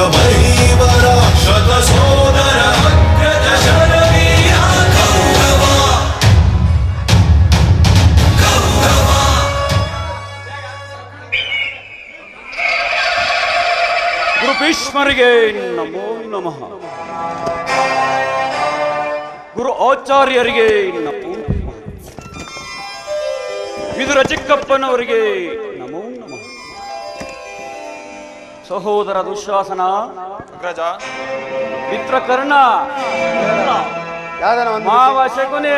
ಮಹೀವರ ಶತ ಸೋದರ ಅಗ್ರಜ ಶರವೀರ ಕೌರವ ಗುರು ಭೀಷ್ಮರಿಗೆ ನಮೋ ನಮಃ ಗುರು ಆಚಾರ್ಯರಿಗೆ ನಮೋ ನಮಃ ವಿದುರ ಚಿಕ್ಕಪ್ಪನವರಿಗೆ ನಮೋ ನಮಃ ಸಹೋದರ ದುಶ್ವಾಸನ ಅಗ್ರಜ ಮಿತ್ರಕರ್ಣ ಯಾವ್ದಾನ ಒಂದು ಮಾವ ಶಕುನಿ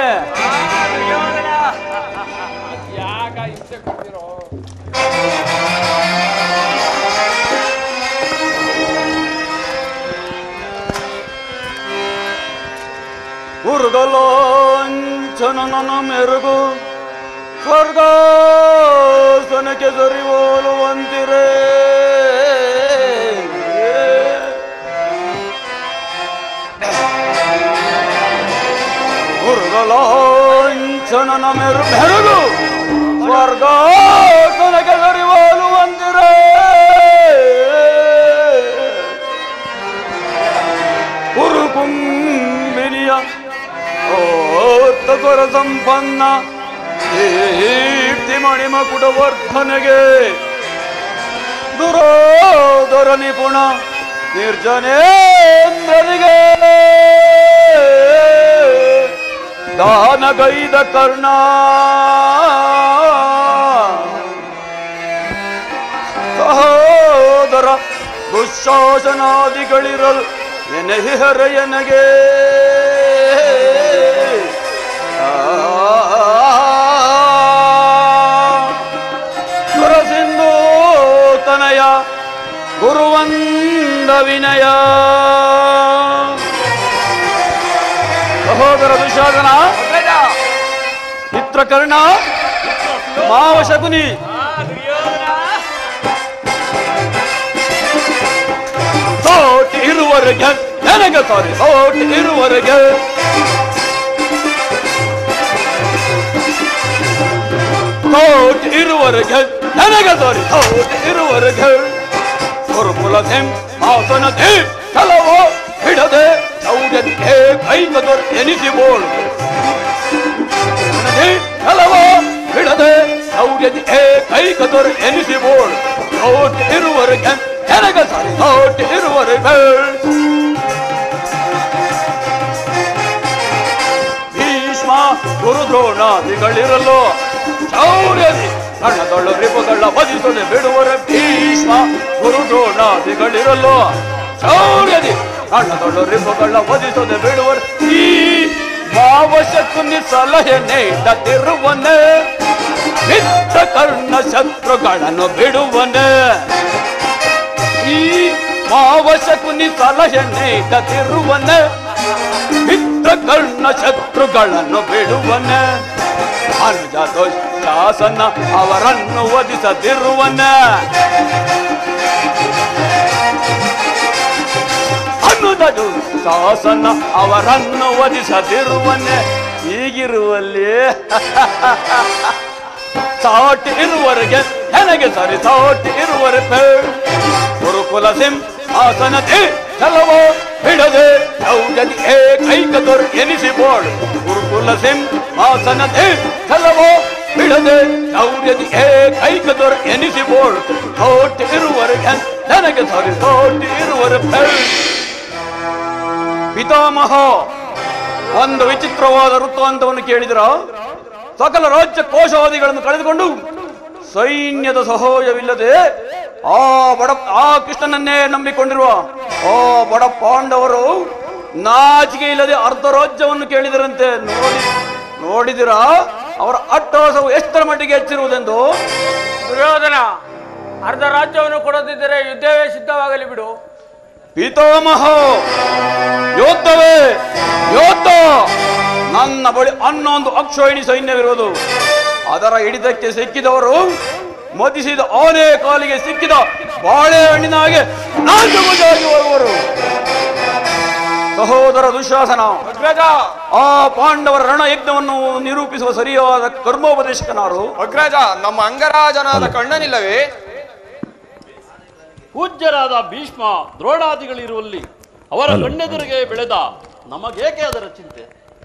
ಉರುಗಲಾಂಚನನ ಮೆರುಗು ಸ್ವರ್ಗಾಸನಕ್ಕೆ ಸರಿ ಹೋಲುವಂತಿರೇ ಉರುಗಲಾಂಚನನ ಮೆರು ಮೆರುಗು ಸ್ವರ್ಗಾಸನಕ್ಕೆ ಸರಿ ಹೋಲುವಂತಿರೇ ಕುರುಕುಂಬಿನಿಯ ಸ್ವರ ಸಂಪನ್ನ ದೀಪ್ತಿ ಮಣಿಮ ಕುಟವರ್ಧನೆಗೆ ದುರೋದರ ನಿಪುಣ ನಿರ್ಜನೇಂದ್ರನಿಗೆ ದಾನಗೈದ ಕರ್ಣ ಸಹೋದರ ದುಶಾಸನಾದಿಗಳಿರಲು ಎನಹಿಹರೆಯನಗೆ ಸುರಸಿಂಧು ತನಯ ಗುರುವಂದ ವಿನಯ ಸಹೋದರ ದುಶಾಸನ ಚಿತ್ರಕರ್ಣ ಮಾವ ಶಕುನಿ ಸೋಟಿ ಇರುವರೆಗೆ ನನಗೆ ಸಾರಿ ಸೋಟಿ ಇರುವರೆಗೆ ಸೋಟಿ ಇರುವರೆಗೆ ನನಗೆ ಸಾರಿ ಸೋಟಿ ಇರುವರೆಗೆ ಗುರುಕುಲ ಸಿಂಹಾಸನ ಕೆಲವೋ ಬಿಡದೆ ಸೌಜನ್ಯೇ ಕೈಗದೊರ್ ಎನಿಸಿಬೋಳು ಕೆಲವೋ ಬಿಡದೆ ಸೌಜನ್ಯೇ ಕೈಗದೊರ್ ಎನಿಸಿಬೋಳು ಸೋಟಿ ಇರುವರೆಗೆ ನನಗೆ ಸಾರಿ ಸೋಟಿ ಇರುವರೆಗೆ ಭೀಷ್ಮ ಗುರುದ್ರೋಣಾದಿಗಳಿರಲು ಶೌರ್ಯದಿ ಕಣ್ಣದೊಳ್ಳು ರಿಪುಗಳ ವಧಿಸದೆ ಬಿಡುವರೆ ಭೀಷ್ಮ ಗುರುದ್ರೋಣಾದಿಗಳಿರಲು ಶೌರ್ಯದಿ ಕಣ್ಣದೊಳ್ಳು ರಿಪುಗಳ ವಧಿಸದೆ ಬಿಡುವರು ಈ ಭಾವಶಕುನಿ ಸಲಹೆ ನೀಡದಿರುವನೆ ಮಿತ್ರ ಕರ್ಣ ಶತ್ರುಗಳನ್ನು ಬಿಡುವನೆ ಈ ಭಾವಶಕುನಿ ಸಲಹೆ ನೀಡದಿರುವನೆ ಮಿತ್ರ ಕರ್ಣ ಶತ್ರುಗಳನ್ನು ಬಿಡುವನ ಅನುಜ ದುಶ್ಯಾಸನ ಅವರನ್ನು ವಧಿಸದಿರುವನ ಅನುಜ ದುಶ್ಯಾಸನ ಅವರನ್ನು ವಧಿಸದಿರುವನ ಹೀಗಿರುವಲ್ಲಿ ಸಾಟಿ ಇರುವರೆಗೆ ನನಗೆ ಸರಿ ಸಾಟಿ ಇರುವರೆ ಗುರುಕುಲ ಸಿಂಹಾಸನತೆ ಕೆಲವೋ ಬಿಡದೆ ಸೌಜದಿ ಏಕೈಕದೊರ್ ಎನಿಸಿಬೋಳು ಗುರುಕುಲ ಸಿಂಹಾಸನತೆ ಕೆಲವೋ ಬಿಡದೆ ಸೌರ್ಯದಿ ಏಕೈಕದೊರ್ ಎನಿಸಿಬೋಳು ಸೋಟಿ ಇರುವರೆಗೆ ನನಗೆ ಸರಿ ಸೋಟಿ ಇರುವರೆ ಪಿತಾಮಹ ಒಂದು ವಿಚಿತ್ರವಾದ ವೃತ್ತಾಂತವನ್ನು ಕೇಳಿದ್ರ ಸಕಲ ರಾಜ್ಯ ಕೋಶವಾದಿಗಳನ್ನು ಕಳೆದುಕೊಂಡು ಸೈನ್ಯದ ಸಹೋಯವಿಲ್ಲದೆ ಆ ಬಡ ಆ ಕೃಷ್ಣನನ್ನೇ ನಂಬಿಕೊಂಡಿರುವ ಆ ಬಡ ಪಾಂಡವರು ನಾಚಿಕೆ ಇಲ್ಲದೆ ಅರ್ಧ ರಾಜ್ಯವನ್ನು ಕೇಳಿದರಂತೆ ನೋಡಿ ನೋಡಿದಿರಾ ಅವರ ಅಟ್ಟಹಾಸವು ಎಷ್ಟರ ಮಟ್ಟಿಗೆ ಹೆಚ್ಚಿರುವುದೆಂದು ದುರ್ಯೋಧನ ಅರ್ಧ ರಾಜ್ಯವನ್ನು ಕೊಡದಿದ್ದರೆ ಯುದ್ಧವೇ ಸಿದ್ಧವಾಗಲಿ ಬಿಡು ಪಿತಾಮಹ ಯೋಧವೇ ಯೋಧ ನನ್ನ ಬಳಿ ಹನ್ನೊಂದು ಅಕ್ಷೋಹಿಣಿ ಸೈನ್ಯವಿರುವುದು ಅದರ ಹಿಡಿತಕ್ಕೆ ಸಿಕ್ಕಿದವರು ಮದಿಸಿದ ಆನೆ ಕಾಲಿಗೆ ಸಿಕ್ಕಿದ ಬಾಳೆಹಣ್ಣಿನ ಹಾಗೆ ನಾಜುಗುಜಾಗಿ ಬರುವರು ಸಹೋದರ ದುಶಾಸನ ಅಗ್ರಜ ಆ ಪಾಂಡವರ ರಣಯಜ್ಞವನ್ನು ನಿರೂಪಿಸುವ ಸರಿಯಾದ ಕರ್ಮೋಪದೇಶಕನಾರು ಅಗ್ರಜ ನಮ್ಮ ಅಂಗರಾಜನಾದ ಕಣ್ಣನಿಲ್ಲವೇ ಪೂಜ್ಯರಾದ ಭೀಷ್ಮ ದ್ರೋಣಾದಿಗಳಿರುವಲ್ಲಿ ಅವರ ಕಣ್ಣೆದುರಿಗೆ ಬೆಳೆದ ನಮಗೇಕೆ ಅದರ ಚಿಂತೆ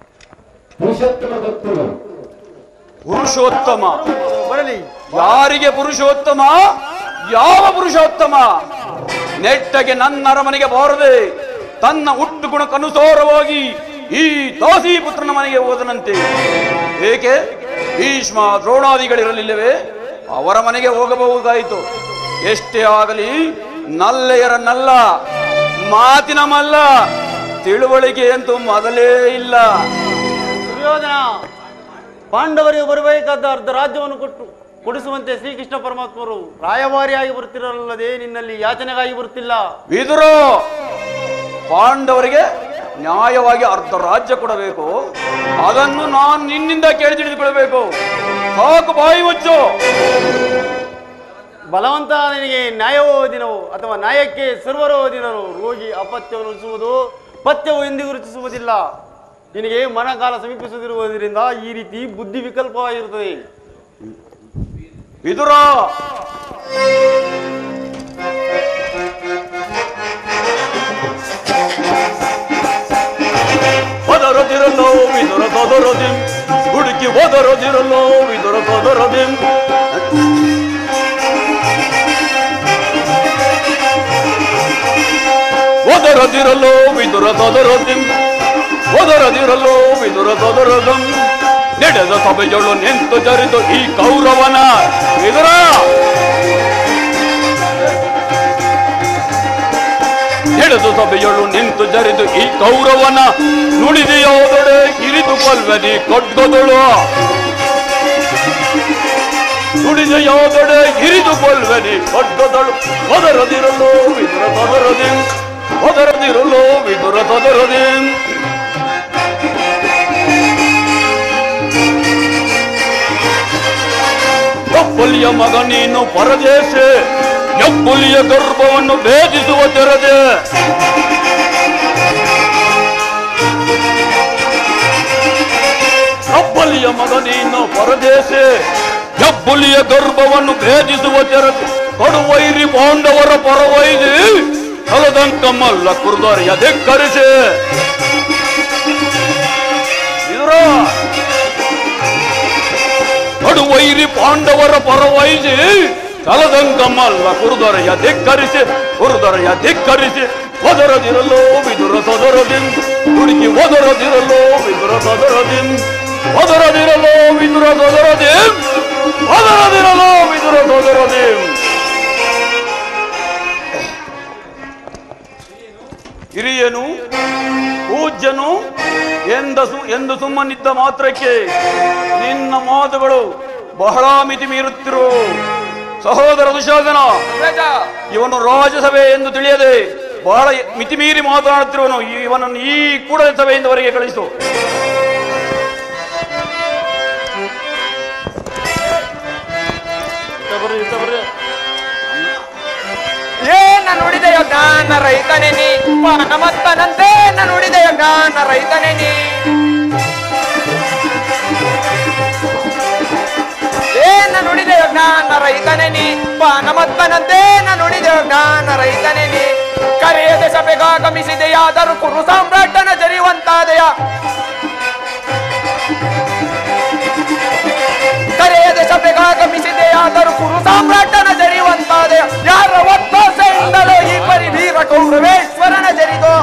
ಪುರುಷೋತ್ತಮ ಬರಲಿ ಯಾರಿಗೆ ಪುರುಷೋತ್ತಮ ಯಾವ ಪುರುಷೋತ್ತಮ ನೆಟ್ಟಗೆ ನನ್ನ ಅರಮನೆಗೆ ಬಾರದೆ ತನ್ನ ಹುಟ್ಟು ಗುಣಕ್ಕನುಸಾರವಾಗಿ ಈ ದಾಸಿ ಪುತ್ರನ ಮನೆಗೆ ಹೋದನಂತೆ ಏಕೆ ಭೀಷ್ಮ ದ್ರೋಣಾದಿಗಳಿರಲಿಲ್ಲವೇ ಅವರ ಮನೆಗೆ ಹೋಗಬಹುದಾಯಿತು ಎಷ್ಟೇ ಆಗಲಿ ನಲ್ಲೆಯರನ್ನಲ್ಲ ಮಾತಿನ ಮಲ್ಲ ತಿಳುವಳಿಕೆ ಅಂತೂ ಮೊದಲೇ ಇಲ್ಲ ದುರ್ಯೋಧನ ಪಾಂಡವರಿಗೆ ಬರಬೇಕಾದ ಅರ್ಧ ರಾಜ್ಯವನ್ನು ಕೊಟ್ಟು ಕೊಡಿಸುವಂತೆ ಶ್ರೀಕೃಷ್ಣ ಪರಮಾತ್ಮರು ರಾಯಭಾರಿಯಾಗಿ ಬರುತ್ತಿರಲ್ಲದೆ ನಿನ್ನಲ್ಲಿ ಯಾಚನೆಗಾಗಿ ಬರುತ್ತಿಲ್ಲ ವಿದುರು ಪಾಂಡವರಿಗೆ ನ್ಯಾಯವಾಗಿ ಅರ್ಧ ರಾಜ್ಯ ಕೊಡಬೇಕು ಅದನ್ನು ನಾನು ನಿನ್ನಿಂದ ಕೇಳಿ ತಿಳಿದುಕೊಳ್ಬೇಕು ಸಾಕು ಬಾಯಿ ಮುಚ್ಚು ಬಲವಂತ ನಿನಗೆ ನ್ಯಾಯವೋ ದಿನವೋ ಅಥವಾ ನ್ಯಾಯಕ್ಕೆ ಸರ್ವರೋ ದಿನರು ರೋಗಿ ಅಪತ್ಯವನ್ನು ರುಚಿಸುವುದು ಪಥ್ಯವು ಎಂದಿಗೂ ರುಚಿಸುವುದಿಲ್ಲ ನಿನಗೆ ಮನಕಾಲ ಸಮೀಪಿಸುತ್ತಿರುವುದರಿಂದ ಈ ರೀತಿ ಬುದ್ಧಿ ವಿಕಲ್ಪವಾಗಿರುತ್ತದೆ ವಿದುರ ಒದರದಿರಲು ವಿದುರ ತೊದರದಿಂ ಹುಡುಕಿ ಒದರದಿರಲು ವಿದುರ ತೊದರದಿಂ ಒದರದಿರಲು ವಿದುರ ತೊದರದಿಂ ಒದರದಿರಲು ವಿದುರ ತೊದರದಂ ನಡೆದ ಸಭೆಯಳು ನಿಂತು ಜರಿದು ಈ ಕೌರವನ ವಿದುರ ನಡೆದು ಸಭೆಯಳು ನಿಂತು ಜರಿದು ಈ ಕೌರವನ ನುಡಿದೆಯೋದೊಡೆ ಇರಿದು ಕೊಲ್ವದಿ ಕೊಡ್ಗೊದಳು ನುಡಿದೆಯೋದೊಡೆ ಇರಿದು ಕೊಲ್ವದಿ ಕೊಡ್ಗೊದಳು ಒದರದಿರಲು ವಿದುರ ತೊದರದಿಂ ಒದರದಿರಲು ವಿದುರ ತೊದರದಿಂ ಹೆಬ್ಬುಲಿಯ ಮಗ ನೀನು ಪರದೇಶ ಹೆಬ್ಬುಲಿಯ ಗರ್ಭವನ್ನು ಭೇದಿಸುವ ತೆರದೆ ಹೆಬ್ಬುಲಿಯ ಮಗ ನೀನು ಪರದೇಶ ಹೆಬ್ಬುಲಿಯ ಗರ್ಭವನ್ನು ಭೇದಿಸುವ ತೆರದೆ ಕಡುವೈರಿ ಪಾಂಡವರ ಪರವೈದಿ ಕಲದಂಕಮಲ್ಲ ಕುರ್ದರಿಯ ಧಿಕ್ಕರಿಸಿ ಇದ್ರ ಕಡುವೈರಿ ಪಾಂಡವರ ಪರವೈಸಿ ಕಲದಂಕಮಲ್ಲ ಕುರುದರೆಯ ಧಿಕ್ಕರಿಸಿ ಕುರುದರೆಯ ಧಿಕ್ಕರಿಸಿ ಒದರದಿರಲು ವಿದುರ ಸದರದಿಂ ಹುಡುಕಿ ಒದರದಿರಲು ವಿದುರ ಸದರದಿಂ ಒದರದಿರಲು ವಿದುರ ಸದರದಿಂ ಒದರದಿರಲು ವಿದುರ ಸದರದಿಂ ಹಿರಿಯನು ಪೂಜ್ಯನು ಎಂದ ಸು- ಎಂದು ಸುಮ್ಮನಿದ್ದ ಮಾತ್ರಕ್ಕೆ ನಿನ್ನ ಮಾತುಗಳು ಬಹಳ ಮಿತಿ ಮೀರುತ್ತಿರು ಸಹೋದರ ದುಶಾಸನ ಇವನು ರಾಜಸಭೆ ಎಂದು ತಿಳಿಯದೆ ಬಹಳ ಮಿತಿ ಮೀರಿ ಮಾತನಾಡುತ್ತಿರುವನು ಇವನನ್ನು ಈ ಕೂಡಲೇ ಸಭೆಯಿಂದ ಹೊರಗೆ ಕಳಿಸು ಇತ್ತ ಬರ್ರಿ ಇತ್ತ ಬರ್ರಿ ಏನ ನುಡಿದೆಯ ಜ್ಞಾನ ರೈತನೆ ನೀ ನಮಸ್ತನಂತೆ ನುಡಿದೆಯ ಜ್ಞಾನ ರೈತನೆ ನೀ ಏನ ನುಡಿದೆಯ ಜ್ಞಾನ ರೈತನೆ ನೀ ನಮಸ್ತನಂತೆ ನುಡಿದೆಯ ಜ್ಞಾನ ರೈತನೆ ನೀ ಕರೆಯದೆ ಸಭೆಗಾಗಮಿಸಿದೆಯಾದರೂ ಕುರು ಸಾಮ್ರಾಟನ ಜರಿಯುವಂತಾದೆಯ ಕರೆಯದ ಸಭೆಗಾಗಮಿಸಿದೆಯಾದರೂ ಕುರು ಸಾಮ್ರಾಟನ ಜರಿಯುವಂತಾದೆ ಯಾರ ಒತ್ತಾಸೆಯಿಂದಲೋ ಈ ಪರಿ ವೀರ ಕೌರವೇಶ್ವರನ ಜರಿದು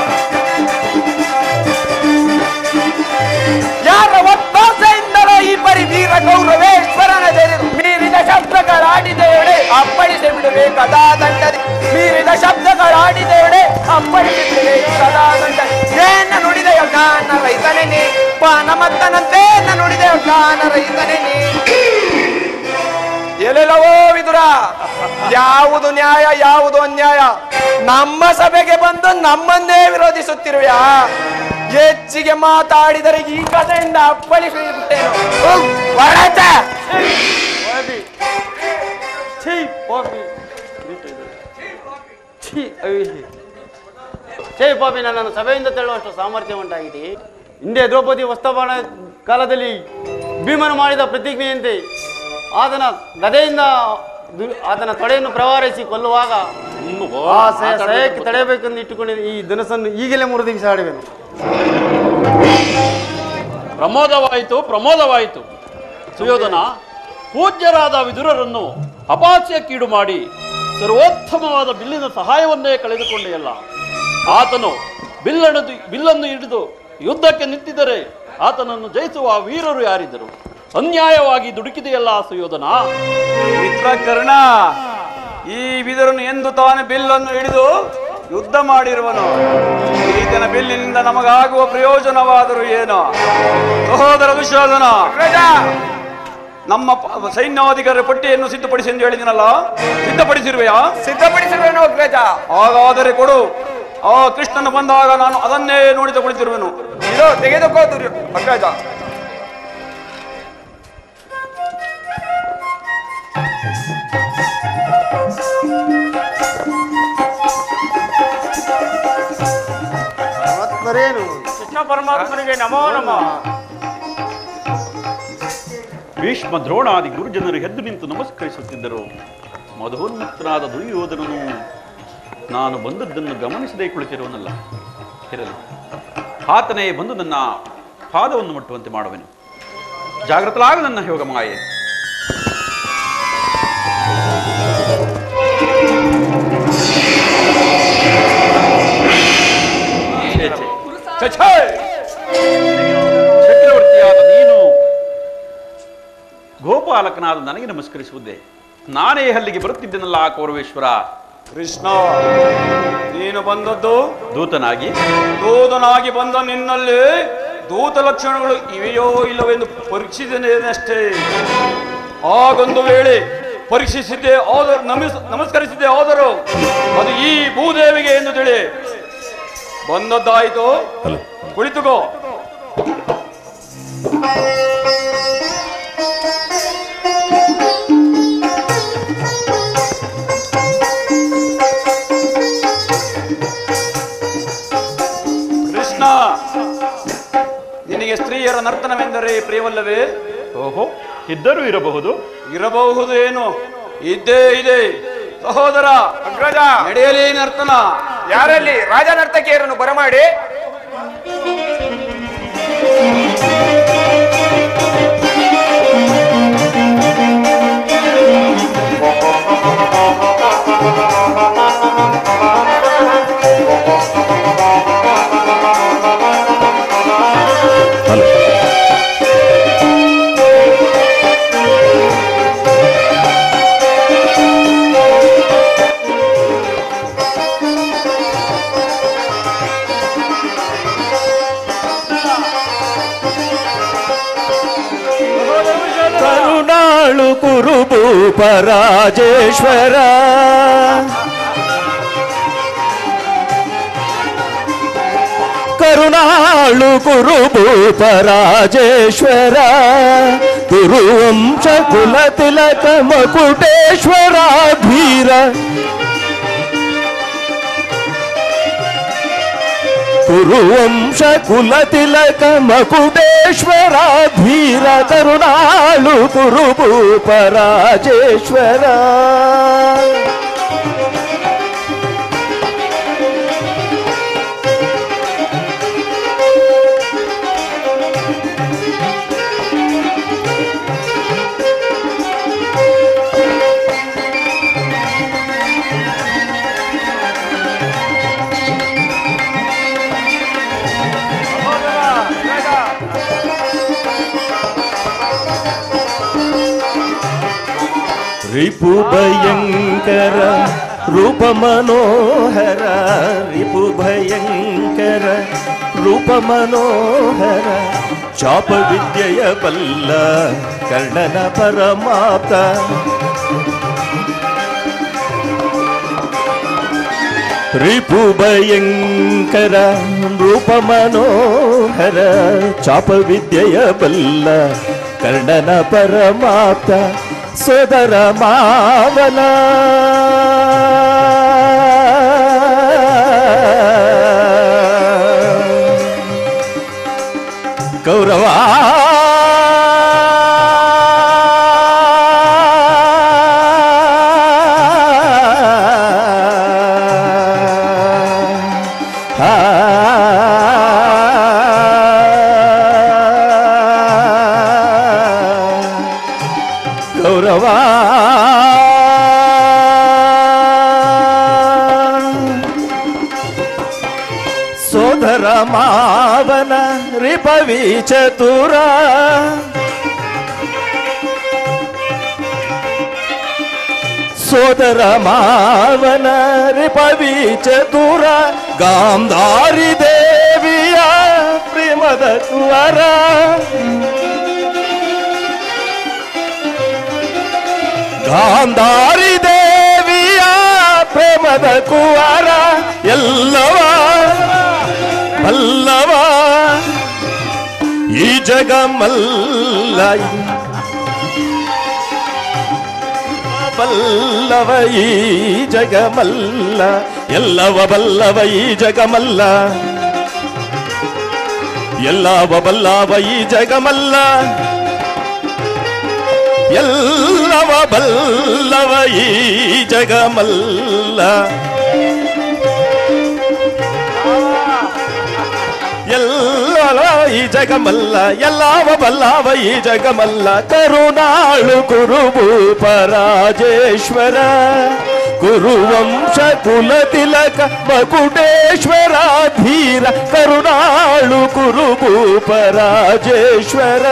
ಯಾರ ಒತ್ತಾಸೆಯಿಂದಲೋ ಈ ಪರಿ ವೀರ ಕೌರವೇಶ್ವರನ ಜರಿದು ಮೀರಿದ ಶಬ್ದಗಳಾಡಿದೆಯೊಡೆ ಅಪ್ಪಳಿಸಿ ಬಿಡುವೆ ಕದಾ ದಂಡದಿ ಮೀರಿದ ಶಬ್ದಗಳಾಡಿದೆಯೊಡೆ ಅಪ್ಪಳಿಸಿ ಬಿಡುವೆ ಕದಾ ದಂಡದಿ ಏನ ನುಡಿದೆಯ ಗಾನ ರೈತನೇ ನೀ ಪಾನಮತ್ತನಂತೆ ನುಡಿದೆಯ ಗಾನ ರೈತನೇ ನೀ ಎಲ್ಲೆಲ್ಲವೋ ವಿದುರ ಯಾವುದು ನ್ಯಾಯ ಯಾವುದು ಅನ್ಯಾಯ ನಮ್ಮ ಸಭೆಗೆ ಬಂದು ನಮ್ಮನ್ನೇ ವಿರೋಧಿಸುತ್ತಿರುವೆಯಾ ಹೆಚ್ಚಿಗೆ ಮಾತಾಡಿದರೆ ಈ ಕಥೆಯಿಂದ ಅಪ್ಪಳಿಸಿ ಬಿಟ್ಟೇನು ಉಹ್, ಹೊರಟ. ಪಾಪಿ ಛೀ ಪಾಪಿ ಛೀ ಅಯ್ಯೋ. ಛೇ ಪಾಪಿ ನನ್ನನ್ನು ಸಭೆಯಿಂದ ತಳ್ಳುವಷ್ಟು ಸಾಮರ್ಥ್ಯ ಉಂಟಾಗಿದೆ ಹಿಂದೆ ದ್ರೌಪದಿ ವಸ್ತಮಾನ ಕಾಲದಲ್ಲಿ ಭೀಮನು ಮಾಡಿದ ಪ್ರತಿಜ್ಞೆಯಂತೆ ಆತನ ಗದೆಯಿಂದ ದು- ಆತನ ತೊಡೆಯನ್ನು ಪ್ರವಾರಿಸಿ ಕೊಲ್ಲುವಾಗ ನಿಮ್ಮ ಆ ಸಹ ಸಹಕ್ಕೆ ತಡೆಯಬೇಕೆಂದು ಇಟ್ಟುಕೊಂಡಿದ್ದ ಈ ಧನಸ್ಸನ್ನು ಈಗಲೇ ಮುರಿದು ಬಿಸಾಡುವೆನು ಪ್ರಮೋದವಾಯಿತು ಪ್ರಮೋದವಾಯಿತು ಸುಯೋಧನ ಪೂಜ್ಯರಾದ ವಿದುರರನ್ನು ಅಪಾಸ್ಯಕ್ಕೀಡು ಮಾಡಿ ಸರ್ವೋತ್ತಮವಾದ ಬಿಲ್ಲಿನ ಸಹಾಯವನ್ನೇ ಕಳೆದುಕೊಂಡೆಯಲ್ಲ ಆತನು ಬಿಲ್ಲನ್ನು ಬಿಲ್ಲನ್ನು ಹಿಡಿದು ಯುದ್ಧಕ್ಕೆ ನಿಂತಿದ್ದರೆ ಆತನನ್ನು ಜಯಿಸುವ ವೀರರು ಯಾರಿದ್ದರು ಅನ್ಯಾಯವಾಗಿ ದುಡುಕಿದೆಯಲ್ಲ ಸುಯೋಧನ ಮಿತ್ರ ಕರ್ಣ ಈ ಬಿದರನ್ನು ಎಂದು ತಾನು ಬಿಲ್ಲನ್ನು ಹಿಡಿದು ಯುದ್ಧ ಮಾಡಿರುವನು ಈತನ ಬಿಲ್ಲಿನಿಂದ ನಮಗಾಗುವ ಪ್ರಯೋಜನವಾದರೂ ಏನು ಸಹೋದರ ದುಶ್ಯೋಧನ ನಮ್ಮ ಪ- ಸೈನ್ಯಾಧಿಕಾರಿ ಪಟ್ಟಿಯನ್ನು ಸಿದ್ಧಪಡಿಸಿ ಎಂದು ಹೇಳಿದಿನಲ್ಲ ಸಿದ್ಧಪಡಿಸಿರುವೆಯಾ ಸಿದ್ಧಪಡಿಸಿರುವೆನು ಅಗ್ರಜ ಹಾಗಾದರೆ ಕೊಡು ಆ ಕೃಷ್ಣನು ಬಂದಾಗ ನಾನು ಅದನ್ನೇ ನೋಡಿ ತಗೊಳ್ತಿರುವೆನು ಇದು ತೆಗೆದುಕೋ ದುರ್ಯೋ ಅಗ್ರಜ ಮತ್ತರೇನು ಕೃಷ್ಣ ಪರಮಾತ್ಮನಿಗೆ ನಮೋ ನಮಃ ಭೀಷ್ಮ ದ್ರೋಣಾದಿ ಗುರುಜನರು ಎದ್ದು ನಿಂತು ನಮಸ್ಕರಿಸುತ್ತಿದ್ದರು ಮಧೋನ್ಮುಕ್ತನಾದ ದುರ್ಯೋಧನನು ನಾನು ಬಂದದ್ದನ್ನು ಗಮನಿಸದೇ ಕುಳಿತಿರುವನಲ್ಲ ಇರಲಿ ಆತನೇ ಬಂದು ನನ್ನ ಪಾದವನ್ನು ಮುಟ್ಟುವಂತೆ ಮಾಡುವೆನು ಜಾಗೃತಲಾಗ ನನ್ನ ಯೋಗ ಮಾಯೆ ಛೇ, ಛೇ. ಛೇ, ಛೇ. ಚಕ್ರವರ್ತಿಯಾದ ನೀನು ಗೋಪಾಲಕನಾದ ನನಗೆ ನಮಸ್ಕರಿಸುವುದೇ ನಾನೇ ಅಲ್ಲಿಗೆ ಬರುತ್ತಿದ್ದೆನಲ್ಲ ಕೌರವೇಶ್ವರ ಕೃಷ್ಣ ನೀನು ಬಂದದ್ದು ದೂತನಾಗಿ ದೂತನಾಗಿ ಬಂದ ನಿನ್ನಲ್ಲಿ ದೂತ ಲಕ್ಷಣಗಳು ಇವೆಯೋ ಇಲ್ಲವೆಂದು ಪರೀಕ್ಷಿಸಿದ್ದೇನಷ್ಟೇ ಆಗೊಂದು ವೇಳೆ ಪರೀಕ್ಷಿಸಿದ್ದೆ ಆದರೂ ನಮಿಸ್ ನಮಸ್ಕರಿಸಿದ್ದೆ ಆದರೂ ಅದು ಈ ಭೂದೇವಿಗೆ ಎಂದು ತಿಳಿ ಬಂದದ್ದಾಯಿತು ಕುಳಿತುಕೋ ಕೃಷ್ಣ ನಿನಗೆ ಸ್ತ್ರೀಯರ ನರ್ತನವೆಂದರೆ ಪ್ರಿಯವಲ್ಲವೇ ಓಹೋ ಇದ್ದರೂ ಇರಬಹುದು ಇರಬಹುದು ಏನು ಇದ್ದೇ ಇದೆ ಸಹೋದರ ಅಗ್ರಜ ನಡೆಯಲಿ ನರ್ತನ ಯಾರಲ್ಲಿ ರಾಜ ನರ್ತಕಿಯರನ್ನು ಬರಮಾಡಿ ಕರುಣಾಳು ಕುರುಭೂಪ ರಾಜೇಶ್ವರ ಕರುಣಾಳು ಕುರುಭೂಪ ರಾಜೇಶ್ವರ ಗುರುವಂಶ ಕುಲ ತಿಲಕ ಮಕುಟೇಶ್ವರ ಧೀರ ಕುರುವಂಶ ಕುಲ ತಿಲಕ ಮಕುಟೇಶ್ವರ ಧೀರ ಕರುಣಾಳು ಕುರುಭೂಪ ರಾಜೇಶ್ವರ ರಿಪು ಭಯಂಕರ ರೂಪ ಮನೋಹರ ರಿಪು ಭಯಂಕರ ರೂಪ ಮನೋಹರ ಚಾಪ ವಿದ್ಯೆಯ ಬಲ್ಲ ಕರ್ಣನ ಪರಮಾಪ್ತ ರಿಪು ಭಯಂಕರ ರೂಪ ಮನೋಹರ ಚಾಪ ವಿದ್ಯೆಯ ಬಲ್ಲ ಕರ್ಣನ ಪರಮಾಪ್ತ ಸೋದರ ಮಾವನ ಕೌರವ ಆ ಗೌರವ ಸೋದರ ಮಾವನ ರಿಪವಿ ಚತುರ ಸೋದರ ಮಾವನ ರಿಪವಿ ಚತುರ ಗಾಂಧಾರಿ ದೇವಿಯ ಪ್ರೇಮದ ಕುವರ ಗಾಂಧಾರಿ ದೇವಿಯ ಪ್ರೇಮದ ಕುವರ ಎಲ್ಲವ ಬಲ್ಲವ ಈ ಜಗಮಲ್ಲ ಬಲ್ಲವ ಈ ಜಗಮಲ್ಲ ಎಲ್ಲವ ಬಲ್ಲವ ಈ ಜಗಮಲ್ಲ ಎಲ್ಲವ ಬಲ್ಲವ ಈ ಜಗಮಲ್ಲ ಎಲ್ಲವ ಬಲ್ಲವ ಈ ಜಗಮಲ್ಲ ಎಲ್ಲವ ಈ ಜಗಮಲ್ಲ ಎಲ್ಲವ ಬಲ್ಲವ ಈ ಜಗಮಲ್ಲ ಕರುಣಾಳು ಕುರುಭೂಪ ರಾಜೇಶ್ವರ ಕುರುವಂಶ ಕುಲ ತಿಲಕ ಮಕುಟೇಶ್ವರ ಧೀರ ಕರುಣಾಳು ಕುರುಭೂಪ ರಾಜೇಶ್ವರ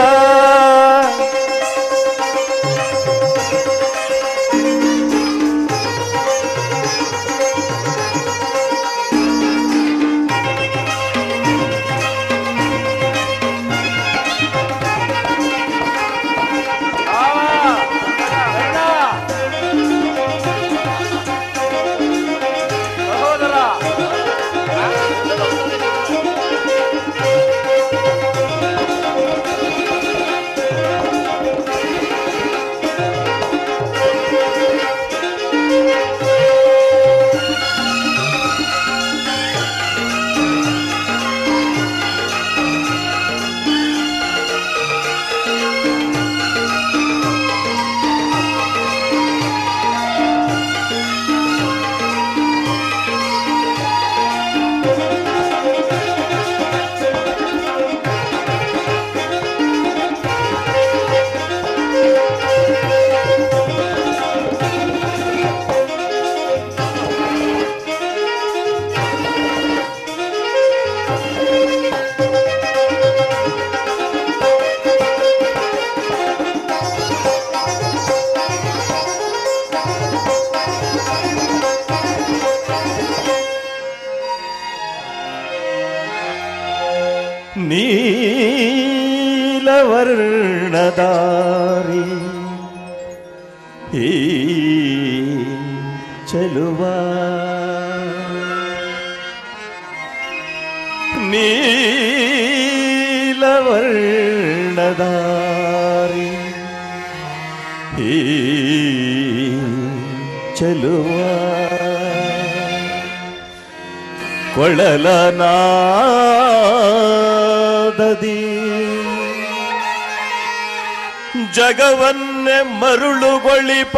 ನೀಲವರ್ಣದಾರಿ ಈ ಚೆಲುವ ನೀಲವರ್ಣದಾರಿ ಈ ಚೆಲುವ ಕೊಳಲನಾದದಿ ಜಗವನ್ನೇ ಮರುಳುಗೊಳಿಪ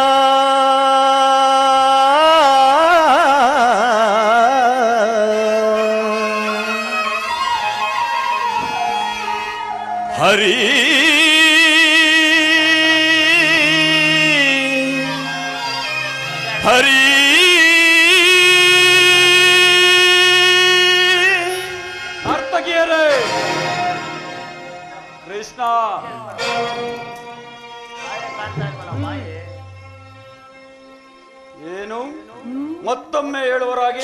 ಹರಿ ಹರಿ ನರ್ತಕಿಯರೇ ಕೃಷ್ಣ ಏನು ಮತ್ತೊಮ್ಮೆ ಹೇಳುವರಾಗಿ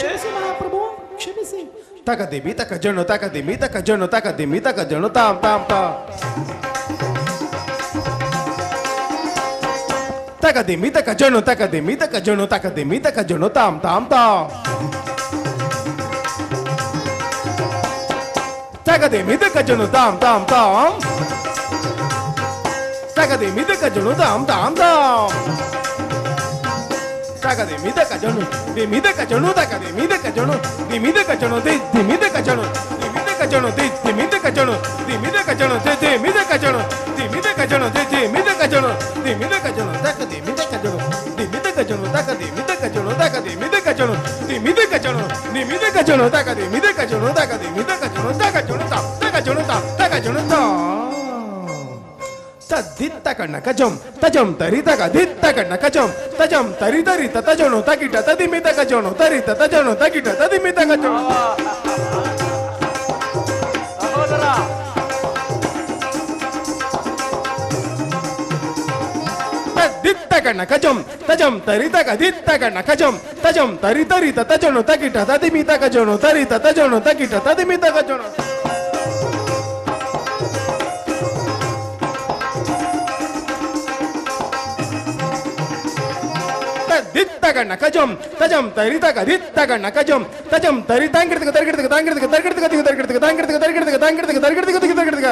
ತಕ ದಿಮಿ ತಕ ಜಣು ತಕ ದಿಮಿ ತಕ ಜಣು ತಕ ದಿಮಿ ತಕ ಜಣು ತಾಮ್ ತಾಮ್ ತಾ ತಕ ದಿಮಿ ತಕ ಜಣು ತಕ ದಿಮಿ ತಕ ಜಣು ತಕ ದಿಮಿ ತಕ ಜಣು ತಾಮ್ ತಾಮ್ ತಾ ತಕ ದಿಮಿ ತಕ ಜಣು ತಾಮ್ ತಾಮ್ ತಾಮ್ ತಕ ದಿಮಿ ತಕ ಜಣು ತಾಮ್ ತಾಮ್ ತಾಮ್ Taca de mi de cachonu, de mi de cachonu, taca de mi de cachonu, de mi de cachonu, de de mi de cachonu, de mi de cachonu, de de mi de cachonu, de mi de cachonu, de de mi de cachonu, de mi de cachonu, de de mi de cachonu, de mi de cachonu, taca de mi de cachonu, de mi de cachonu, taca de mi de cachonu, taca de mi de cachonu, de mi de cachonu, de mi de cachonu. ಕಚಣು ತಕದಿ ಮಿದ ಕಚಣು ತಕದಿ ಮಿದ ಕಚಣು ತಕ ಚಣು ತ ತಕ ಚಣು ತ ತಕ ಚಣು ತ ತದ್ದಿತ್ತ ಕಣ್ಣ ಕಜಂ ತಜಂ ತರಿ ತಕ ದಿತ್ತ ಕಣ್ಣ ಕಜಂ ತಜಂ ತರಿ ತರಿ ತ ತಜಣು ತಕಿಟ ತದಿ ಮಿತ ಕಜಣು ತರಿ ತ ತಜಣು ತಕಿಟ ತದಿ ಮಿತ ಕಜಣು ದಿತ್ತ ಕಣ್ಣ ಕಜಂ ತಜಂ ತರಿತ ದಿತ್ತ ಕಣ್ಣ ಕಜಂ ತಜಂ ತರಿ ತರಿತ ತಜಣು ತಕಿಟ ತದಿಮಿತ ಕಜಣು ತರಿತ ತಜಣು ತಕಿಟ ತದಿಮಿತ ಕಜಣು ದಿತ್ತ ಕಣ್ಣ ಕಜಂ ತಜಂ ತರಿತ ದಿತ್ತ ಕಣ್ಣ ಕಜಂ ತಜಂ ತರಿ ತಾಂಗಿಡ್ತಕ ತರ್ಗಿಡ್ತಕ ತಾಂಗಿಡ್ತಕ ತರ್ಗಿಡ್ತಕ ತಿಗ ತರ್ಗಿಡ್ತಕ ತಾಂಗಿಡ್ತಕ ತರ್ಗಿಡ್ತಕ ತಾಂಗಿಡ್ತಕ ತರ್ಗಿಡ್ತಕ ತಿಗ ತರ್ಗಿಡ್ತಕ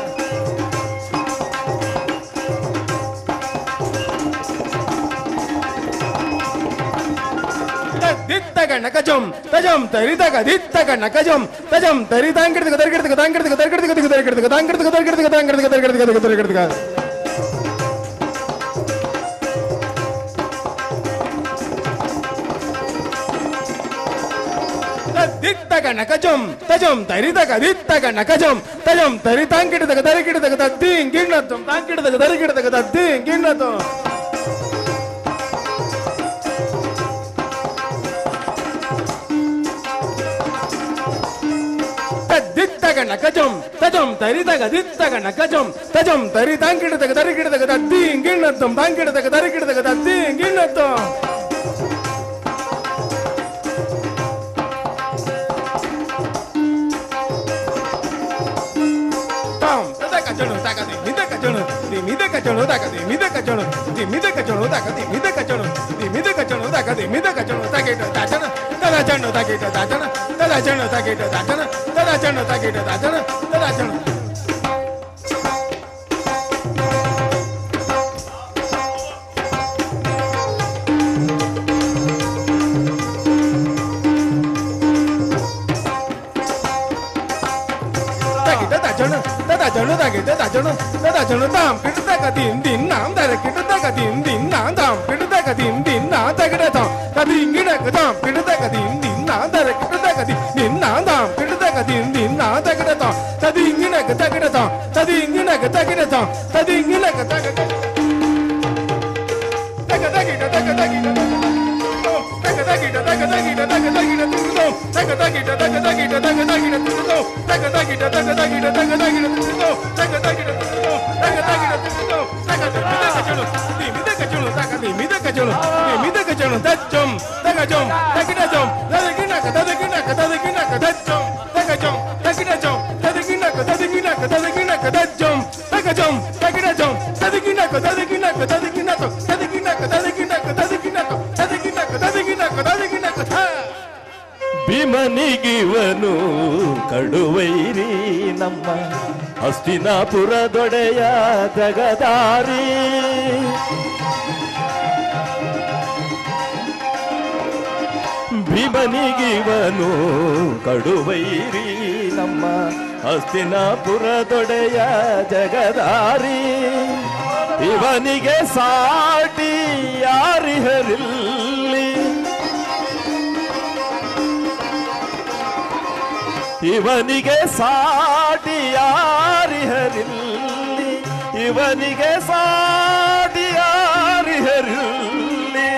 ದಿತ್ತ ಕಣ್ಣ ಕಜಂ ತಜಂ ತರಿತಕ ದಿತ್ತ ಕಣ್ಣ ಕಜಂ ತಜಂ ತರಿ ತಾಂಗಿಡ್ತಕ ತರ್ಗಿಡ್ತಕ ತಾಂಗಿಡ್ತಕ ತರ್ಗಿಡ್ತಕ ತಿಗ ತರ್ಗಿಡ್ತಕ ತಾಂಗಿಡ್ತಕ ತರ್ಗಿಡ್ತಕ ತಾಂಗಿಡ್ತಕ ತರ್ಗಿಡ್ತಕ ತಿಗ ತರ್ಗಿಡ್ತಕ ದಿತ್ತ ಕಣ್ಣ ಕಜಂ ತಜಂ ತರಿತಕ ದಿತ್ತ ಕಣ್ಣ ಕಜಂ ತಜಂ ತರಿ ತಾಂಗಿಡ್ತಕ ತರಿಗಿಡ್ತಕ ತದ್ದಿ ಗಿಣ್ಣತ್ತಂ ತಾಂಗಿಡ್ತಕ ತರಿಗಿಡ್ತಕ ತದ್ದಿ ಗಿಣ್ಣತ್ತಂ ದಿತ್ತಗಣ್ಣ ಕಜಂ ತಜಂ ತರಿತಗ ದಿತ್ತಗಣ್ಣ ಕಜಂ ತಜಂ ತರಿ ತಾಂಗಿಡತಗ ತರಿಗಿಡತಗ ತದ್ದಿ ಗಿಣ್ಣತ್ತಂ ತಾಂಗಿಡತಗ ತರಿಗಿಡತಗ ತದ್ದಿ ಗಿಣ್ಣತ್ತಂ ತಾಂ ತದ ಕಜಣು ತಾಕದಿ ಮಿದ ಕಜಣು ದಿ ಮಿದ ಕಜಣು ತಾಕದಿ ಮಿದ ಕಜಣು ದಿ ಮಿದ ಕಜಣು ತಾಕದಿ ಮಿದ ಕಜಣು ದಿ ಮಿದ ಕಜಣು ತಾಕದಿ ಮಿದ ಕಜಣು ತಾಕೇಟ ತಾಚನ ತದ ಚಣ್ಣು ತಾಕೇಟ ತಾಚನ ತದ ಚಣ್ಣು ತಾಕೇಟ ತಾಚನ ತದ ಚಣ್ಣು ತಾಕೇಟ ತಾಚನ ತದ ಚಣ್ಣು ತಾಕಿಟ ತಾಚಣ ತದ ಚಣ್ಣು ತಾಕೇಟ ತಾಚಣ ತದ ಚಣ್ಣು ತಾಂ ಕಿಟ ತಾಕ ದಿನ್ ದಿನ್ ನಾಂ ತರ ಕಿಟ ತಾಕ ದಿನ್ ದಿನ್ ನಾಂ ತಾಂ ಕಿಟ ತಾಕ ದಿನ್ ದಿನ್ ನಾ ತಗಡ ತಾಂ ತದಿ ಇಂಗಿಡ ತಾಂ ಕಿಟ ತಾಕ ದಿನ್ ದಿನ್ ನಾ ತರ ಕಿಟ ತಾಕ ದಿನ್ ದಿನ್ ನಾ ತಾಂ ಕಿಟ ತಾಕ ದಿನ್ ದಿನ್ ನಾ ತಗಡ ತಾಂ ತದಿ ಇಂಗಿಡ ತಗಡ ತಾಂ ತದಿ ಇಂಗಿಡ ತಗಡ ತಾಂ ತದಿ ಇಂಗಿಡ ತಗಡ ತಗ ತಗಿಡ ತಗ ತಗಿಡ ತಗ ತಗಿಡ ತಗ ತಗಿಡ ತಗ ತಗಿಡ ತಿರುಗೋ ತಗ ತಗಿಡ ತಗ ತಗಿಡ ತಗ ತಗಿಡ ತಿರುಗೋ ತಗ ತಗಿಡ ತಗ ತಗಿಡ ತಗ ತಗಿಡ ತಿರುಗೋ ತಗ ತಗಿಡ ತಿರುಗೋ ತಗ ತಗಿಡ ತಿರುಗೋ ತಗ ಮಿದ ಕಚಳು ದಿ ಮಿದ ಕಚಳು ತಗ ದಿ ಮಿದ ಕಚಳು ದಿ ಮಿದ ಕಚಳು ತಜ್ಜಂ ತಗ ಜಂ ತಗಿಡ ಜಂ ತದಗಿನ ತದಗಿನ ತದಗಿನ ತಜ್ಜಂ ತಗ ಜಂ ತಗಿಡ ಜಂ ತದಗಿನ ತದಗಿನ ತದಗಿನ ತಜ್ಜಂ ತಗ ಜಂ ತಗಿಡ ಜಂ ತದಗಿನ ತದಗಿನ ತದಗಿನ ತದಗಿನ ತದಗಿನ ತದಗಿನ ತದಗಿನ ತದಗಿನ ತದಗಿನ ಕಥ ಭೀಮನಿಗಿವನು ಕಡುವೈರಿ ನಮ್ಮ ಹಸ್ತಿನಾಪುರದೊಡೆಯ ಜಗದಾರಿ ಭೀಮನಿಗಿವನು ಕಡುವೈರಿ ನಮ್ಮ ಹಸ್ತಿನಾಪುರದೊಡೆಯ ಜಗದಾರಿ ಇವನಿಗೆ ಸಾಟಿ ಯಾರಿಹರಿಲ್ಲಿ ಇವನಿಗೆ ಸಾಟಿ ಯಾರಿಹರಿಲ್ಲಿ ಇವನಿಗೆ ಸಾಟಿ ಯಾರಿಹರಿಲ್ಲಿ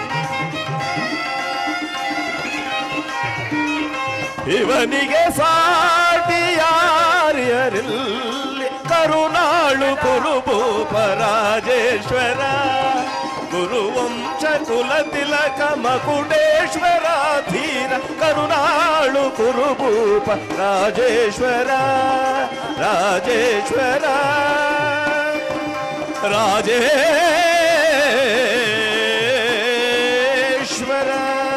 ಇವನಿಗೆ ಸಾಟಿ ಯಾರಿಹರಿಲ್ಲಿ ಕರುಣಾಳು ಕುರುಭೂಪ ರಾಜೇಶ್ವರ ಗುರುವಂಶ ಕುಲ ತಿಲಕ ಮಕುಟೇಶ್ವರ ಧೀರ ಕರುಣಾಳು ಕುರುಭೂಪ ರಾಜೇಶ್ವರ ರಾಜೇಶ್ವರ ರಾಜೇಶ್ವರ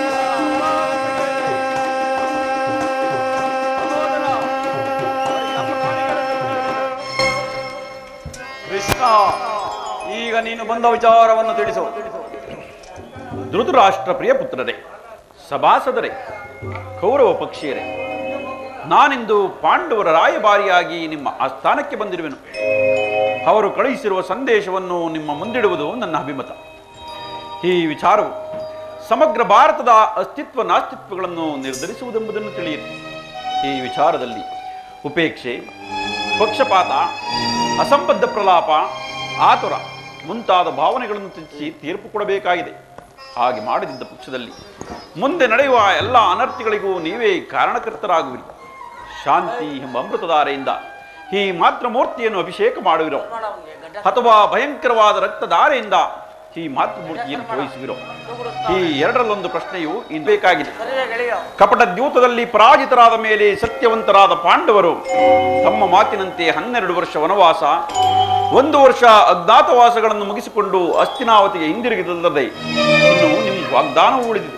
ಕೃಷ್ಣ ಈಗ ನೀನು ಬಂದ ವಿಚಾರವನ್ನು ತಿಳಿಸು ಧೃತರಾಷ್ಟ್ರ ಪ್ರಿಯ ಪುತ್ರರೇ ಸಭಾಸದರೇ ಕೌರವ ಪಕ್ಷೀಯರೇ ನಾನಿಂದು ಪಾಂಡವರ ರಾಯಭಾರಿಯಾಗಿ ನಿಮ್ಮ ಆಸ್ಥಾನಕ್ಕೆ ಬಂದಿರುವೆನು ಅವರು ಕಳುಹಿಸಿರುವ ಸಂದೇಶವನ್ನು ನಿಮ್ಮ ಮುಂದಿಡುವುದು ನನ್ನ ಅಭಿಮತ ಈ ವಿಚಾರವು ಸಮಗ್ರ ಭಾರತದ ಅಸ್ತಿತ್ವ ನಾಸ್ತಿತ್ವಗಳನ್ನು ನಿರ್ಧರಿಸುವುದೆಂಬುದನ್ನು ತಿಳಿಯಿರಿ ಈ ವಿಚಾರದಲ್ಲಿ ಉಪೇಕ್ಷೆ ಪಕ್ಷಪಾತ ಅಸಂಬದ್ಧ ಪ್ರಲಾಪ ಆತುರ ಮುಂತಾದ ಭಾವನೆಗಳನ್ನು ತ್ಯಜಿಸಿ ತೀರ್ಪು ಕೊಡಬೇಕಾಗಿದೆ ಹಾಗೆ ಮಾಡದಿದ್ದ ಪಕ್ಷದಲ್ಲಿ ಮುಂದೆ ನಡೆಯುವ ಎಲ್ಲ ಅನರ್ಥಗಳಿಗೂ ನೀವೇ ಕಾರಣಕರ್ತರಾಗುವಿರಿ ಶಾಂತಿ ಎಂಬ ಅಮೃತಧಾರೆಯಿಂದ ಈ ಮಾತೃಮೂರ್ತಿಯನ್ನು ಅಭಿಷೇಕ ಮಾಡುವಿರೋ ಅಥವಾ ಭಯಂಕರವಾದ ರಕ್ತಧಾರೆಯಿಂದ ಈ ಮಾತೃಮೂರ್ತಿಯನ್ನು ತೋರಿಸುವಿರೋ ಈ ಎರಡರಲ್ಲೊಂದು ಪ್ರಶ್ನೆಯು ಇನ್ಬೇಕಾಗಿದೆ ಕಪಟ ದ್ಯೂತದಲ್ಲಿ ಪರಾಜಿತರಾದ ಮೇಲೆ ಸತ್ಯವಂತರಾದ ಪಾಂಡವರು ತಮ್ಮ ಮಾತಿನಂತೆ ಹನ್ನೆರಡು ವರ್ಷ ವನವಾಸ ಒಂದು ವರ್ಷ ಅಜ್ಞಾತವಾಸಗಳನ್ನು ಮುಗಿಸಿಕೊಂಡು ಅಸ್ತಿನಾವತಿಗೆ ಹಿಂದಿರುಗಿದಲ್ಲದೆ ಇನ್ನು ನಿಮ್ಮ ವಾಗ್ದಾನವೂ ಉಳಿದಿದೆ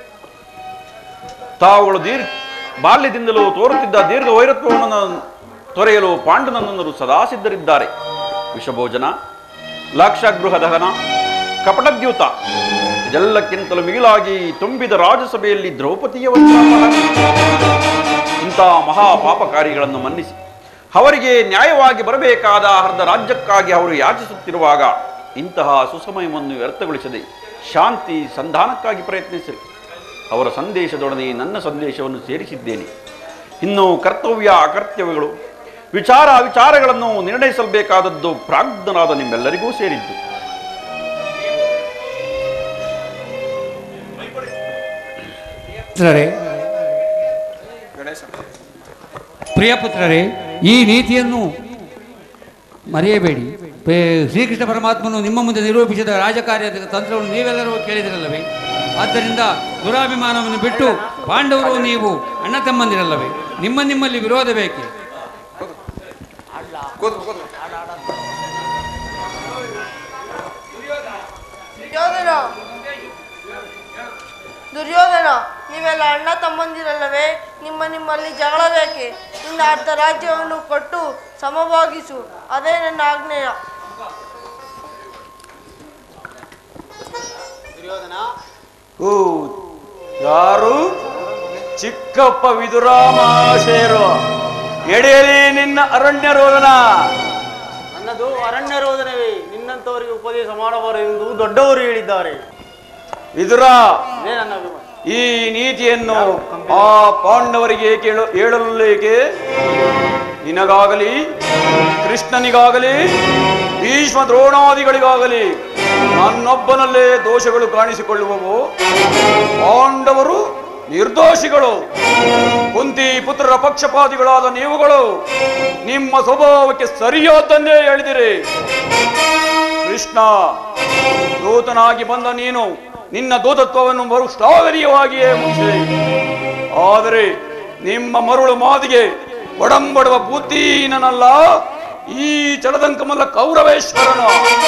ತಾವುಗಳು ದೀರ್ ಬಾಲ್ಯದಿಂದಲೂ ತೋರುತ್ತಿದ್ದ ದೀರ್ಘ ವೈರತ್ವವನ್ನು ತೊರೆಯಲು ಪಾಂಡುನಂದನರು ಸದಾ ಸಿದ್ಧರಿದ್ದಾರೆ ವಿಷಭೋಜನ ಲಾಕ್ಷಾಗೃಹ ದಹನ ಕಪಟದ್ಯೂತ ಇದೆಲ್ಲಕ್ಕಿಂತಲೂ ಮಿಗಿಲಾಗಿ ತುಂಬಿದ ರಾಜಸಭೆಯಲ್ಲಿ ದ್ರೌಪದಿಯ ವಸ್ತ್ರಾಪಹರಣ. ಇಂಥ ಮಹಾಪಾಪಕಾರಿಗಳನ್ನು ಮನ್ನಿಸಿ ಅವರಿಗೆ ನ್ಯಾಯವಾಗಿ ಬರಬೇಕಾದ ಅರ್ಧ ರಾಜ್ಯಕ್ಕಾಗಿ ಅವರು ಯಾಚಿಸುತ್ತಿರುವಾಗ ಇಂತಹ ಸುಸಮಯವನ್ನು ವ್ಯರ್ಥಗೊಳಿಸದೆ ಶಾಂತಿ ಸಂಧಾನಕ್ಕಾಗಿ ಪ್ರಯತ್ನಿಸಿರಿ ಅವರ ಸಂದೇಶದೊಡನೆ ನನ್ನ ಸಂದೇಶವನ್ನು ಸೇರಿಸಿದ್ದೇನೆ ಇನ್ನು ಕರ್ತವ್ಯ ಅಕರ್ತವ್ಯಗಳು ವಿಚಾರ ವಿಚಾರಗಳನ್ನು ನಿರ್ಣಯಿಸಬೇಕಾದದ್ದು ಪ್ರಾಜ್ಞನಾದ ನಿಮ್ಮೆಲ್ಲರಿಗೂ ಸೇರಿದ್ದು ಪುತ್ರರೇ ಪ್ರಿಯ ಪುತ್ರರೇ ಈ ನೀತಿಯನ್ನು ಮರೆಯಬೇಡಿ ಪೇ- ಶ್ರೀಕೃಷ್ಣ ಪರಮಾತ್ಮನು ನಿಮ್ಮ ಮುಂದೆ ನಿರೂಪಿಸಿದ ರಾಜಕಾರ್ಯದ ತಂತ್ರವನ್ನು ನೀವೆಲ್ಲರೂ ಕೇಳಿದಿರಲ್ಲವೇ ಆದ್ದರಿಂದ ದುರಾಭಿಮಾನವನ್ನು ಬಿಟ್ಟು ಪಾಂಡವರು ನೀವು ಅಣ್ಣ ತಮ್ಮಂದಿರಲ್ಲವೇ ನಿಮ್ಮ ನಿಮ್ಮಲ್ಲಿ ವಿರೋಧ ಬೇಕೆ ದುರ್ಯೋಧನ ದುರ್ಯೋಧನ ನೀವೆಲ್ಲ ಅಣ್ಣ ತಮ್ಮಂದಿರಲ್ಲವೇ ನಿಮ್ಮ ನಿಮ್ಮಲ್ಲಿ ಜಗಳ ಬೇಕೆ ನಿನ್ನ ಅರ್ಧ ರಾಜ್ಯವನ್ನು ಕೊಟ್ಟು ಸಮಭಾಗಿಸು ಅದೇ ನನ್ನ ಆಜ್ಞೆಯ ಓ ಯಾರು ಚಿಕ್ಕಪ್ಪ ವಿದುರಾಮಾಶೇರು ಎಡೆಯಲಿ ನಿನ್ನ ಅರಣ್ಯ ರೋದನ ನನ್ನದು ಅರಣ್ಯ ರೋದನವೇ ನಿನ್ನಂತವರಿಗೆ ಉಪದೇಶ ಮಾಡಬಾರದೆಂದು ದೊಡ್ಡವರು ಹೇಳಿದ್ದಾರೆ ವಿದುರ ಇದೇ ನನ್ನ ಅಭಿಮಾನ ಈ ನೀತಿಯನ್ನು ಆ ಪಾಂಡವರಿಗೆ ಕೇಳು ಹೇಳಲೇಕೆ ನಿನಗಾಗಲಿ ಕೃಷ್ಣನಿಗಾಗಲಿ ಭೀಷ್ಮ ದ್ರೋಣಾದಿಗಳಿಗಾಗಲಿ ನನ್ನೊಬ್ಬನಲ್ಲೇ ದೋಷಗಳು ಕಾಣಿಸಿಕೊಳ್ಳುವವು ಪಾಂಡವರು ನಿರ್ದೋಷಿಗಳು ಕುಂತಿ ಪುತ್ರರ ಪಕ್ಷಪಾತಿಗಳಾದ ನೀವುಗಳು ನಿಮ್ಮ ಸ್ವಭಾವಕ್ಕೆ ಸರಿಯಾದ್ದನ್ನೇ ಹೇಳಿದಿರಿ ಕೃಷ್ಣ ದೂತನಾಗಿ ಬಂದ ನೀನು ನಿನ್ನ ದೂತತ್ವವನ್ನು ಮರು ಶ್ಲಾಘನೀಯವಾಗಿಯೇ ಮುಗಿಸಿದೆ ಆದರೆ ನಿಮ್ಮ ಮರುಳು ಮಾದಿಗೆ ಒಡಂಬಡುವ ಬುದ್ಧಿಹೀನನಲ್ಲ ಈ ಚಲದಂಕಮಲ್ಲ ಕೌರವೇಶ್ವರನು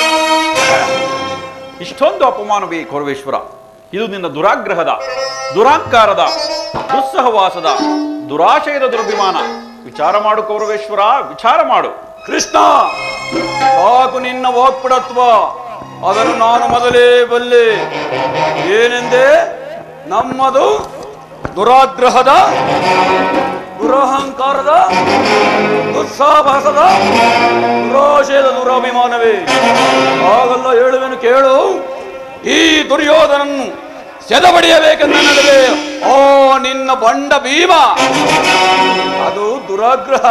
ಇಷ್ಟೊಂದು ಅಪಮಾನವೇ ಕೌರವೇಶ್ವರ ಇದು ನಿನ್ನ ದುರಾಗ್ರಹದ ದುರಾಂಕಾರದ ದುಸ್ಸಹವಾಸದ ದುರಾಶಯದ ದುರ್ಭಿಮಾನ ವಿಚಾರ ಮಾಡು ಕೌರವೇಶ್ವರ ವಿಚಾರ ಮಾಡು ಕೃಷ್ಣ ಸಾಕು ನಿನ್ನ ವಾಕ್ಪಡತ್ವ ಅದನ್ನು ನಾನು ಮೊದಲೇ ಬಲ್ಲೆ ಏನೆಂದೆ ನಮ್ಮದು ದುರಾಗ್ರಹದ ದುರಹಂಕಾರದ ದುಸ್ಸಾಹಸದ ದುರಾಶಯದ ದುರಾಭಿಮಾನವೇ ಹಾಗಲ್ಲ ಹೇಳುವೆನು ಕೇಳು ಈ ದುರ್ಯೋಧನನ್ನು ಸೆದಬಡಿಯಬೇಕೆಂದ ನಡುವೆ ಓ ನಿನ್ನ ಬಂಡ ಭೀಮ ಅದು ದುರಾಗ್ರಹ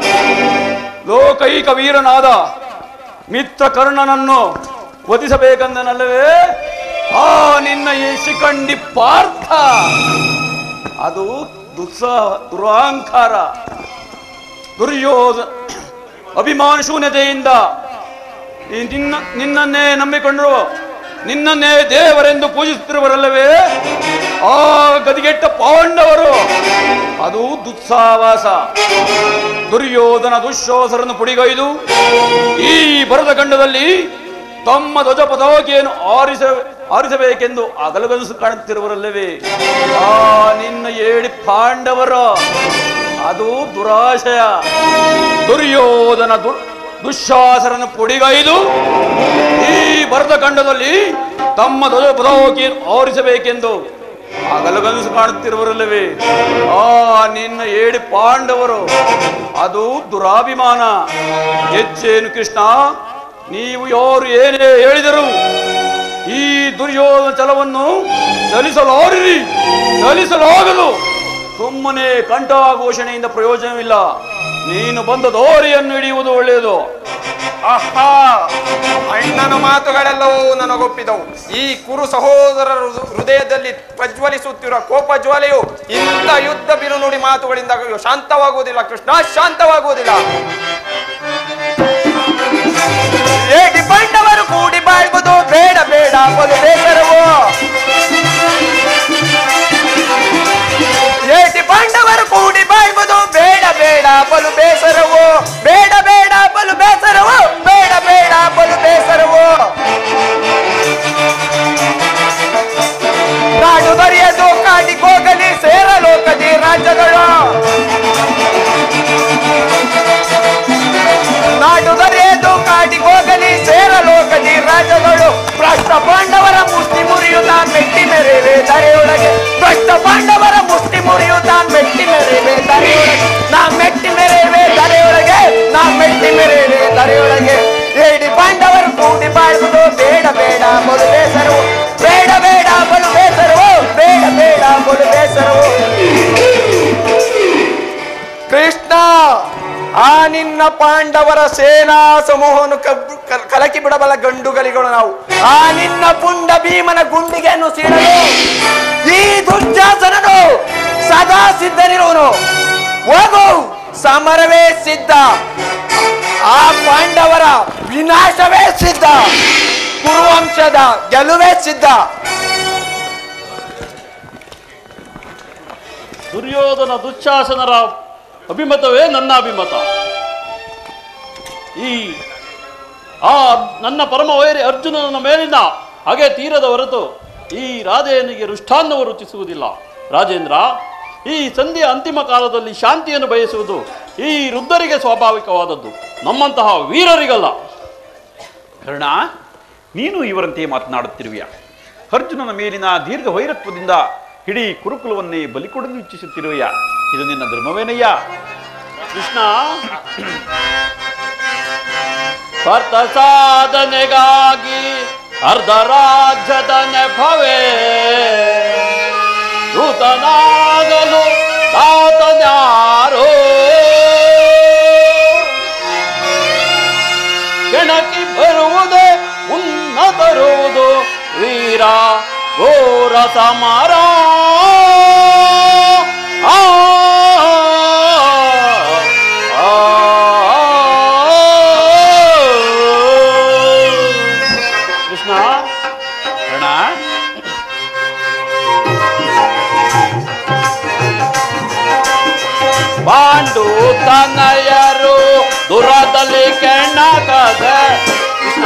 ಲೋಕೈಕ ವೀರನಾದ ಮಿತ್ರ ಕರ್ಣನನ್ನು ವಧಿಸಬೇಕೆಂದನಲ್ಲವೇ ಆ ನಿನ್ನ ಈ ಶಿಖಂಡಿ ಪಾರ್ಥ ಅದು ದುಸ್ಸಾಹ ದುರಾಂಕಾರ ದುರ್ಯೋಧ ಅಭಿಮಾನ ಶೂನ್ಯತೆಯಿಂದ ಈ ನಿನ್ನ ನಿನ್ನನ್ನೇ ನಂಬಿಕೊಂಡರು ನಿನ್ನನ್ನೇ ದೇವರೆಂದು ಪೂಜಿಸುತ್ತಿರುವರಲ್ಲವೇ ಆ ಗದಿಗೆಟ್ಟ ಪಾಂಡವರು ಅದು ದುಸ್ಸಾವಾಸ ದುರ್ಯೋಧನ ದುಶ್ಯೋಸರನ್ನು ಪುಡಿಗೈದು ಈ ಬರದ ಗಂಡದಲ್ಲಿ ತಮ್ಮ ಧ್ವಜ ಪತಾಕೆಯನ್ನು ಆರಿಸ ಆರಿಸಬೇಕೆಂದು ಅಗಲಗನಸು ಕಾಣುತ್ತಿರುವರಲ್ಲವೇ ಆ ನಿನ್ನ ಏಳಿ ಪಾಂಡವರ ಅದು ದುರಾಶಯ ದುರ್ಯೋಧನ ದು ದುಶ್ಯಾಸರನ್ನು ಪುಡಿಗೈದು ಈ ಭರತ ಖಂಡದಲ್ಲಿ ತಮ್ಮ ಧ್ವಜ ಪತಾಕೆಯನ್ನು ಆರಿಸಬೇಕೆಂದು ಅಗಲಗನಸು ಕಾಣುತ್ತಿರುವರಲ್ಲವೇ ಆ ನಿನ್ನ ಏಳಿ ಪಾಂಡವರು ಅದು ದುರಾಭಿಮಾನ ಹೆಚ್ಚೇನು ಕೃಷ್ಣ ನೀವು ಯಾರು ಏನೇ ಹೇಳಿದರು ಈ ದುರ್ಯೋಧನ ಛಲವನ್ನು ಚಲಿಸಲಾರಿರಿ ಚಲಿಸಲಾಗದು ಸುಮ್ಮನೆ ಕಂಠಘೋಷಣೆಯಿಂದ ಪ್ರಯೋಜನವಿಲ್ಲ ನೀನು ಬಂದ ದಾರಿಯನ್ನು ಹಿಡಿಯುವುದು ಒಳ್ಳೆಯದು ಆಹಾ ಅಣ್ಣನ ಮಾತುಗಳೆಲ್ಲವೂ ನನಗೊಪ್ಪಿದವು ಈ ಕುರು ಸಹೋದರರ ಹೃ- ಹೃದಯದಲ್ಲಿ ಪ್ರಜ್ವಲಿಸುತ್ತಿರುವ ಕೋಪ ಜ್ವಾಲೆಯು ಇಂಥ ಯುದ್ಧ ಬಿರುನುಡಿ ಮಾತುಗಳಿಂದ ಶಾಂತವಾಗುವುದಿಲ್ಲ ಕೃಷ್ಣ ಶಾಂತವಾಗುವುದಿಲ್ಲ ಏಟಿ ಬಂಡವರು ಕೂಡಿ ಬಾಳ್ಬೋದು ಬೇಡ ಬೇಡ ಬಲು ಬೇಸರವು ಏಟಿ ಬಂಡವರು ಕೂಡಿ ಬಾಳ್ಬೋದು ಬೇಡ ಬೇಡ ಬಲು ಬೇಸರವು ಬೇಡ ಬೇಡ ಬಲು ಬೇಸರವು ಬೇಡ ಬೇಡ ಬಲು ಬೇಸರವು ನಾಡು ಬರೆಯದು ಕಾಡಿಗೋಗಲಿ ಸೇರಲೋಕದಿ ರಾಜ್ಯಗಳು ನಾಡು ದೊರೆಯದು ಕಾಡಿಗೋಗಲಿ ಸೇರಲೋಕದಿ ರಾಜಗಳು ಭ್ರಷ್ಟ ಪಾಂಡವರ ಮುಷ್ಟಿ ಮುರಿಯುತ್ತ ಮೆಟ್ಟಿ ಮೆರೆವೆ ಧರೆಯೊಳಗೆ ಭ್ರಷ್ಟ ಪಾಂಡವರ ಮುಷ್ಟಿ ಮುರಿಯುತ್ತ ಮೆಟ್ಟಿ ಮೆರೆವೆ ಧರೆಯೊಳಗೆ ನಾ ಮೆಟ್ಟಿ ಮೆರೆವೆ ಧರೆಯೊಳಗೆ ನಾ ಮೆಟ್ಟಿ ಮೆರೆವೆ ಧರೆಯೊಳಗೆ ಏಡಿ ಪಾಂಡವರು ಕೂಡಿ ಬಾಳುವುದು ಬೇಡ ಬೇಡ ಬಲು ಬೇಸರವು ಬೇಡ ಬೇಡ ಬಲು ಬೇಸರವು ಬೇಡ ಬೇಡ ಬಲು ಬೇಸರವು ಕೃಷ್ಣ ಆ ನಿನ್ನ ಪಾಂಡವರ ಸೇನಾ ಸಮೂಹವನ್ನು ಕಬ್- ಕಲ್- ಕಲಕಿ ಬಿಡಬಲ್ಲ ಗಂಡುಗಳಿಗಳು ನಾವು ಆ ನಿನ್ನ ಪುಂಡ ಭೀಮನ ಗುಂಡಿಗೆಯನ್ನು ಸೀಳಲು ಈ ದುರ್ಜಾಸನನು ಸದಾ ಸಿದ್ಧನಿರುವನು ಹೋಗು ಸಮರವೇ ಸಿದ್ಧ ಆ ಪಾಂಡವರ ವಿನಾಶವೇ ಸಿದ್ಧ ಕುರುವಂಶದ ಗೆಲುವೇ ಸಿದ್ಧ ದುರ್ಯೋಧನ ದುಶ್ಶಾಸನರ ಅಭಿಮತವೇ ನನ್ನ ಅಭಿಮತ ಈ ಆ ನನ್ನ ಪರಮ ವೈರಿ ಅರ್ಜುನನ ಮೇಲಿನ ಹಾಗೆ ತೀರದ ಹೊರತು ಈ ರಾಧೆಯನಿಗೆ ರುಷ್ಟಾನ್ನವು ರುಚಿಸುವುದಿಲ್ಲ ರಾಜೇಂದ್ರ ಈ ಸಂಧಿಯ ಅಂತಿಮ ಕಾಲದಲ್ಲಿ ಶಾಂತಿಯನ್ನು ಬಯಸುವುದು ಈ ವೃದ್ಧರಿಗೆ ಸ್ವಾಭಾವಿಕವಾದದ್ದು ನಮ್ಮಂತಹ ವೀರರಿಗಲ್ಲ ಕರ್ಣ ನೀನು ಇವರಂತೆ ಮಾತನಾಡುತ್ತಿರುವೆಯ ಅರ್ಜುನನ ಮೇಲಿನ ದೀರ್ಘ ವೈರತ್ವದಿಂದ ಇಡೀ ಕುರುಕುಲವನ್ನೇ ಬಲಿಕೊಡಲು ಇಚ್ಛಿಸುತ್ತಿರುವೆಯ ಇದು ನಿನ್ನ ಧರ್ಮವೇನಯ್ಯ ಕೃಷ್ಣ ಸ್ವಾರ್ಥ ಸಾಧನೆಗಾಗಿ ಅರ್ಧ ರಾಜ್ಯದ ನೆಪವೇ ದೂತನಾಗಲು ತಾತನ್ಯಾರೋ ಕೆಣಕಿ ಬರುವುದೇ ಮುನ್ನ ತರುವುದು ವೀರ ಘೋರ ಸಮರ ಆ ಆ, ಕೃಷ್ಣ ಕರ್ಣ ಪಾಂಡು ತನಯರು ದುರದಲ್ಲಿ ಕೆಣಕದ ಕೃಷ್ಣ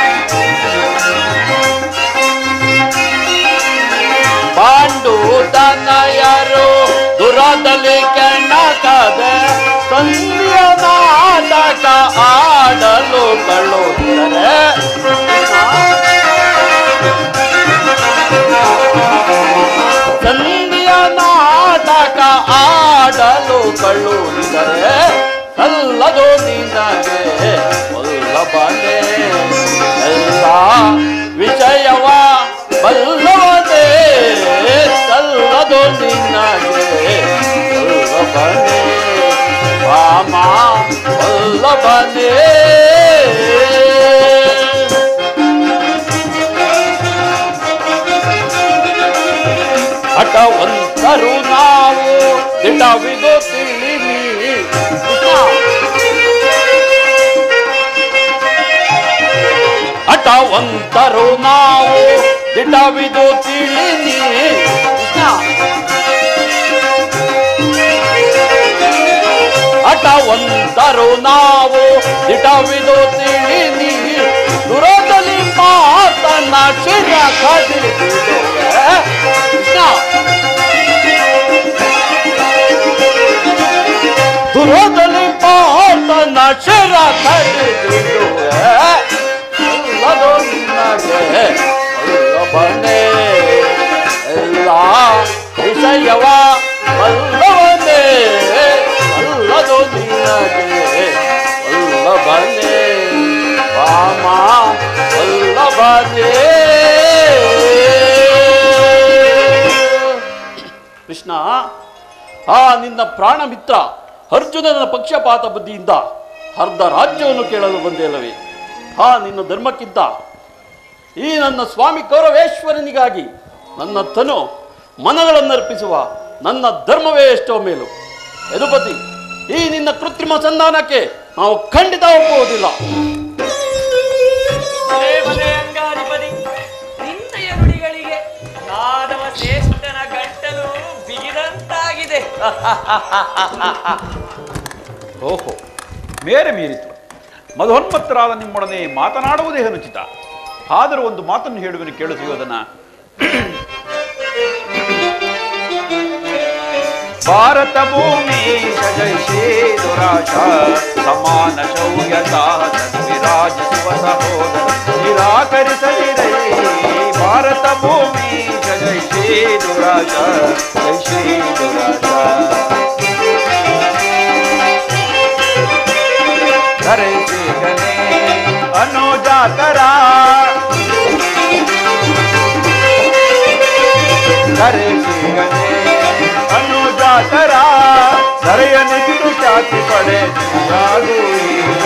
ಪಾಂಡು ತನಯರು ದುರದಲ್ಲಿ ಕೆಣಕದ ಸಂಧ್ಯ ನಾಟಕ ಆಡಲು ಕಳುತ್ತಾರೆ ಸಂಧಿಯ ನಾಟಕ ಆಡಲು ಕಳುಹಿದರೆ ಅಲ್ಲದು ನಿನಗೆ ಒಲ್ಲಬನೆ ಎಲ್ಲ ವಿಷಯವ ಬಲ್ಲವನೇ ಸಲ್ಲದು ನಿನಗೆ ಒಲ್ಲಬನೆ ರಾಮ ಒಲ್ಲಬನೇ ಹಠವಂತರು ನಾವು ದಿಟವಿದು ತಿಳಿನಿ ಹಠವಂತರು ನಾವು ದಿಟವಿದು ತಿಳಿನಿ ಹಠವಂತರು ನಾವು ದಿಟವಿದು ತಿಳಿನಿ ದುರದಲ್ಲಿ ಮಾತನ್ನ ಶಿರ ಕದಿಬಿಡುವೆ ಕೃಷ್ಣ ದುರದಲ್ಲಿ ಪಾತನ ಶಿರ ಕಡಿದುವೆ ಅಲ್ಲದು ನಿನಗೆ ಅಲ್ಲಬನೆ ಎಲ್ಲ ವಿಷಯವ ಅಲ್ಲವನೇ ಅಲ್ಲದು ನಿನಗೆ ಅಲ್ಲಬನೆ ರಾಮ ಅಲ್ಲಬನೇ ಪ್ರಾಣ ಮಿತ್ರ ಅರ್ಜುನನ ಪಕ್ಷಪಾತ ಬುದ್ಧಿಯಿಂದ ಅರ್ಧ ರಾಜ್ಯವನ್ನು ಕೇಳಲು ಬಂದೆ ಅಲ್ಲವೇ ಹಾ ನಿನ್ನ ಧರ್ಮಕ್ಕಿಂತ ಈ ನನ್ನ ಸ್ವಾಮಿ ಕೌರವೇಶ್ವರನಿಗಾಗಿ ನನ್ನ ತನು ಮನಗಳನ್ನರ್ಪಿಸುವ ನನ್ನ ಧರ್ಮವೇ ಎಷ್ಟೋ ಮೇಲು ಯದುಪತಿ ಈ ನಿನ್ನ ಕೃತ್ರಿಮ ಸಂಧಾನಕ್ಕೆ ನಾವು ಖಂಡಿತ ಒಪ್ಪುವುದಿಲ್ಲ ಭಲೇ ಭಲೇ ಅಂಗಾಧಿಪತಿ ನಿನ್ನ ಎರುಡಿಗಳಿಗೆ ಯಾದವ ಶ್ರೇಷ್ಠನ ಗಂಟಲು ಬಿಗಿದಂತಾಗಿದೆ ಓಹೋ ಮೇರೆ ಮೀರಿತು ಮಧೋನ್ಮತ್ತರಾದ ನಿಮ್ಮೊಡನೆ ಮಾತನಾಡುವುದೇ ಅನುಚಿತ ಆದರೂ ಒಂದು ಮಾತನ್ನು ಹೇಳುವೆನು ಕೇಳುತ್ತೀಯೋದನ್ನ ಭಾರತ ಭೂಮಿ ಜಯ ಶ್ರೀ ದುರಾಶ ಸಮಾನ ಶೌರ್ಯತ ವಿರಾಜಿಸುವ ಸಹೋದರ ನಿರಾಕರಿಸಲಿರೈ ಭಾರತ ಭೂಮಿ ಜಯ ಶ್ರೀ ದುರಾಶ ಜಯ ಶ್ರೀ ದುರಾಶ ಧರಿಸಿಗನೆ ಅನುಜಾತರ ಧರಿಸಿಗನೆ ಅನುಜಾತರ ಧರೆಯ ನಿಂತು ಖ್ಯಾತಿ ಪಡೆ ಯಾರು ಈಗ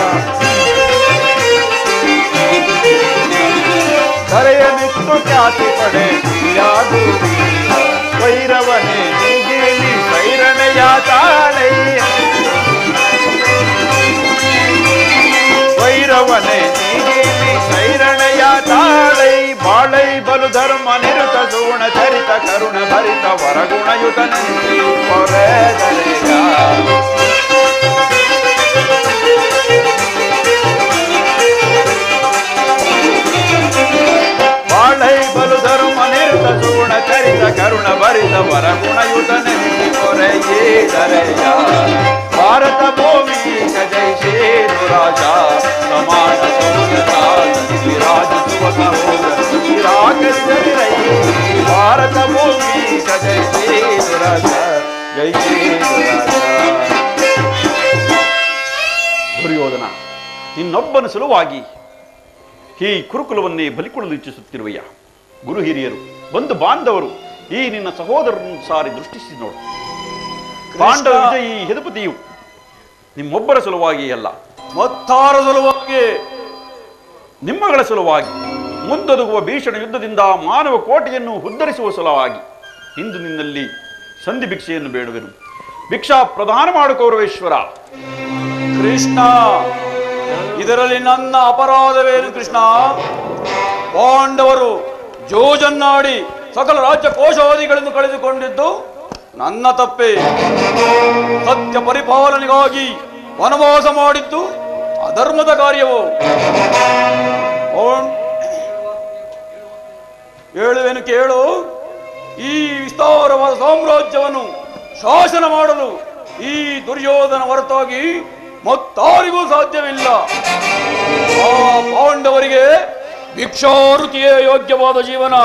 ಧರೆಯ ನಿಂತು ಖ್ಯಾತಿ ಪಡೆ ಯಾರು ವೈರವನೇ ನೀಗೇಲಿ ಸೈರಣೆಯ ತಾಳಯ್ಯ ವೈರವನೆ ನೀಗೇಲಿ ಸೈರಣೆಯ ತಾಳೈ ಬಾಳೈ ಬಲು ಧರ್ಮ ನಿರುತ ಸೋಣ ಚರಿತ ಕರುಣ ಭರಿತ ವರಗುಣಯುತನೆ ಹೊರೆದರೆಯ ಬಾಳೈ ಬಲು ಧರ್ಮ ನಿರುತ ಸೋಣ ಚರಿತ ಕರುಣ ಭರಿತ ವರಗುಣಯುತನೆ ಹೊರೆಯೇದರೆಯ ಭಾರತ ಭೂಮಿ ಜೈ ಶ್ರೀ ದುರಾಜ ಸಮಾನ ಸೌರ್ಯತಾ ವಿರಾಜಿಸುವ ಸಹೋದರ ನಿರಾಕರಿಸಲಿರೈ ಭಾರತ ಭೂಮಿ ಜೈ ಶ್ರೀ ದುರಾಜ ಜೈ ಶ್ರೀ ದುರಾಜ ದುರ್ಯೋಧನ ನಿನ್ನೊಬ್ಬನ ಸಲುವಾಗಿ ಈ ಕುರುಕುಲವನ್ನೇ ಬಲಿಕೊಡಲು ಇಚ್ಛಿಸುತ್ತಿರುವೆಯ ಗುರು ಹಿರಿಯರು ಬಂಧು ಬಾಂಧವರು ಈ ನಿನ್ನ ಸಹೋದರರನ್ನು ಸಾರಿ ದೃಷ್ಟಿಸಿ ನೋಡು ಪಾಂಡವ ವಿಜಯಿ ಯದುಪತಿಯು ನಿಮ್ಮೊಬ್ಬರ ಸಲುವಾಗಿ ಅಲ್ಲ ಮತ್ತಾರ ಸಲುವಾಗಿ ನಿಮ್ಮಗಳ ಸಲುವಾಗಿ ಮುಂದೊದಗುವ ಭೀಷಣ ಯುದ್ಧದಿಂದ ಮಾನವ ಕೋಟೆಯನ್ನು ಉದ್ಧರಿಸುವ ಸಲುವಾಗಿ ಇಂದು ನಿನ್ನಲ್ಲಿ ಸಂಧಿ ಭಿಕ್ಷೆಯನ್ನು ಬೇಡುವೆನು ಭಿಕ್ಷಾ ಪ್ರದಾನ ಮಾಡು ಕೌರವೇಶ್ವರ ಕೃಷ್ಣ ಇದರಲ್ಲಿ ನನ್ನ ಅಪರಾಧವೇನು ಕೃಷ್ಣ ಪಾಂಡವರು ಜೋಜನ್ನಾಡಿ ಸಕಲ ರಾಜ್ಯ ಕೋಶಾದಿಗಳನ್ನು ಕಳೆದುಕೊಂಡಿದ್ದು ನನ್ನ ತಪ್ಪೆ ಸತ್ಯ ಪರಿಪಾಲನೆಗಾಗಿ ವನವಾಸ ಮಾಡಿದ್ದು ಅಧರ್ಮದ ಕಾರ್ಯವು ಪಾಂಡ್- ಹೇಳುವೆನು ಕೇಳು ಈ ವಿಸ್ತಾರವಾದ ಸಾಮ್ರಾಜ್ಯವನ್ನು ಶಾಸನ ಮಾಡಲು ಈ ದುರ್ಯೋಧನ ಹೊರತಾಗಿ ಮತ್ತಾರಿಗೂ ಸಾಧ್ಯವಿಲ್ಲ ಆ ಪಾಂಡವರಿಗೆ ಭಿಕ್ಷಾರುತಿಯೇ ಯೋಗ್ಯವಾದ ಜೀವನ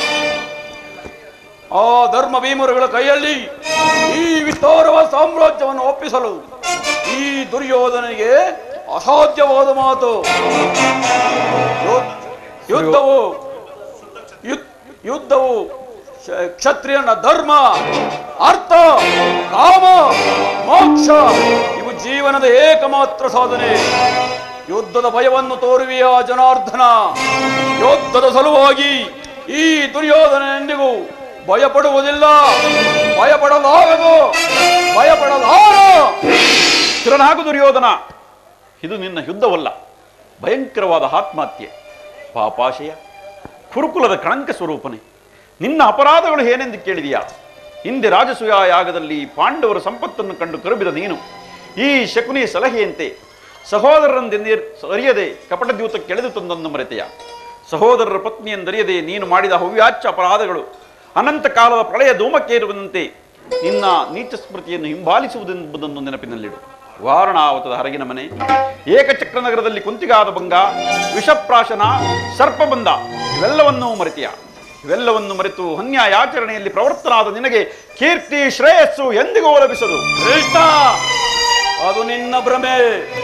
ಆ ಧರ್ಮ ಭೀಮರುಗಳ ಕೈಯಲ್ಲಿ ಈ ವಿಸ್ತಾರವಾದ ಸಾಮ್ರಾಜ್ಯವನ್ನು ಒಪ್ಪಿಸಲು ಈ ದುರ್ಯೋಧನಿಗೆ ಅಸಾಧ್ಯವಾದ ಮಾತು ಯು- ಯುದ್ಧವು ಯು- ಯುದ್ಧವು ಕ್ಷ- ಕ್ಷತ್ರಿಯನ ಧರ್ಮ ಅರ್ಥ ಕಾಮ ಮೋಕ್ಷ ಇವು ಜೀವನದ ಏಕಮಾತ್ರ ಸಾಧನೆ ಯುದ್ಧದ ಭಯವನ್ನು ತೋರುವಿಯ ಜನಾರ್ದನ ಯುದ್ಧದ ಸಲುವಾಗಿ ಈ ದುರ್ಯೋಧನ ಎಂದಿಗೂ ಭಯಪಡುವುದಿಲ್ಲ ಭಯಪಡಲಾಗದು ಭಯಪಡಲಾರ ಸ್ಥಿರನಾಗು ದುರ್ಯೋಧನ ಇದು ನಿನ್ನ ಯುದ್ಧವಲ್ಲ ಭಯಂಕರವಾದ ಆತ್ಮಹತ್ಯೆ ಪಾಪಾಶಯ ಕುರುಕುಲದ ಕಳಂಕ ಸ್ವರೂಪನೆ ನಿನ್ನ ಅಪರಾಧಗಳು ಏನೆಂದು ಕೇಳಿದೆಯಾ ಹಿಂದೆ ರಾಜಸೂಯ ಯಾಗದಲ್ಲಿ ಪಾಂಡವರ ಸಂಪತ್ತನ್ನು ಕಂಡು ಕರುಬಿದ ನೀನು ಈ ಶಕುನಿಯ ಸಲಹೆಯಂತೆ ಸಹೋದರರಂದೆಂದೇ ಅರಿಯದೆ ಕಪಟದ್ಯೂತಕ್ಕೆ ಎಳೆದು ತಂದನ್ನು ಮರೆತೆಯ ಸಹೋದರರ ಪತ್ನಿಯಂದರಿಯದೆ ನೀನು ಮಾಡಿದ ಹವ್ಯಾಚ್ಯ ಅಪರಾಧಗಳು ಅನಂತ ಕಾಲದ ಪ್ರಳಯ ಧೂಮಕ್ಕೇರುವಂತೆ ನಿನ್ನ ನೀಚ ಸ್ಮೃತಿಯನ್ನು ಹಿಂಬಾಲಿಸುವುದೆಂಬುದನ್ನು ನೆನಪಿನಲ್ಲಿಡು ವಾರಣಾವತದ ಹರಗಿನ ಮನೆ ಏಕಚಕ್ರ ನಗರದಲ್ಲಿ ಕುಂತಿಗಾದ ಭಂಗ ವಿಷಪ್ರಾಶನ ಸರ್ಪಬಂಧ ಇವೆಲ್ಲವನ್ನೂ ಮರೆತಿಯ ಇವೆಲ್ಲವನ್ನು ಮರೆತು ಅನ್ಯಾಯಾಚರಣೆಯಲ್ಲಿ ಪ್ರವರ್ತನಾದ ನಿನಗೆ ಕೀರ್ತಿ ಶ್ರೇಯಸ್ಸು ಎಂದಿಗೂ ಲಭಿಸದು ಕೃಷ್ಣ ಅದು ನಿನ್ನ ಭ್ರಮೆ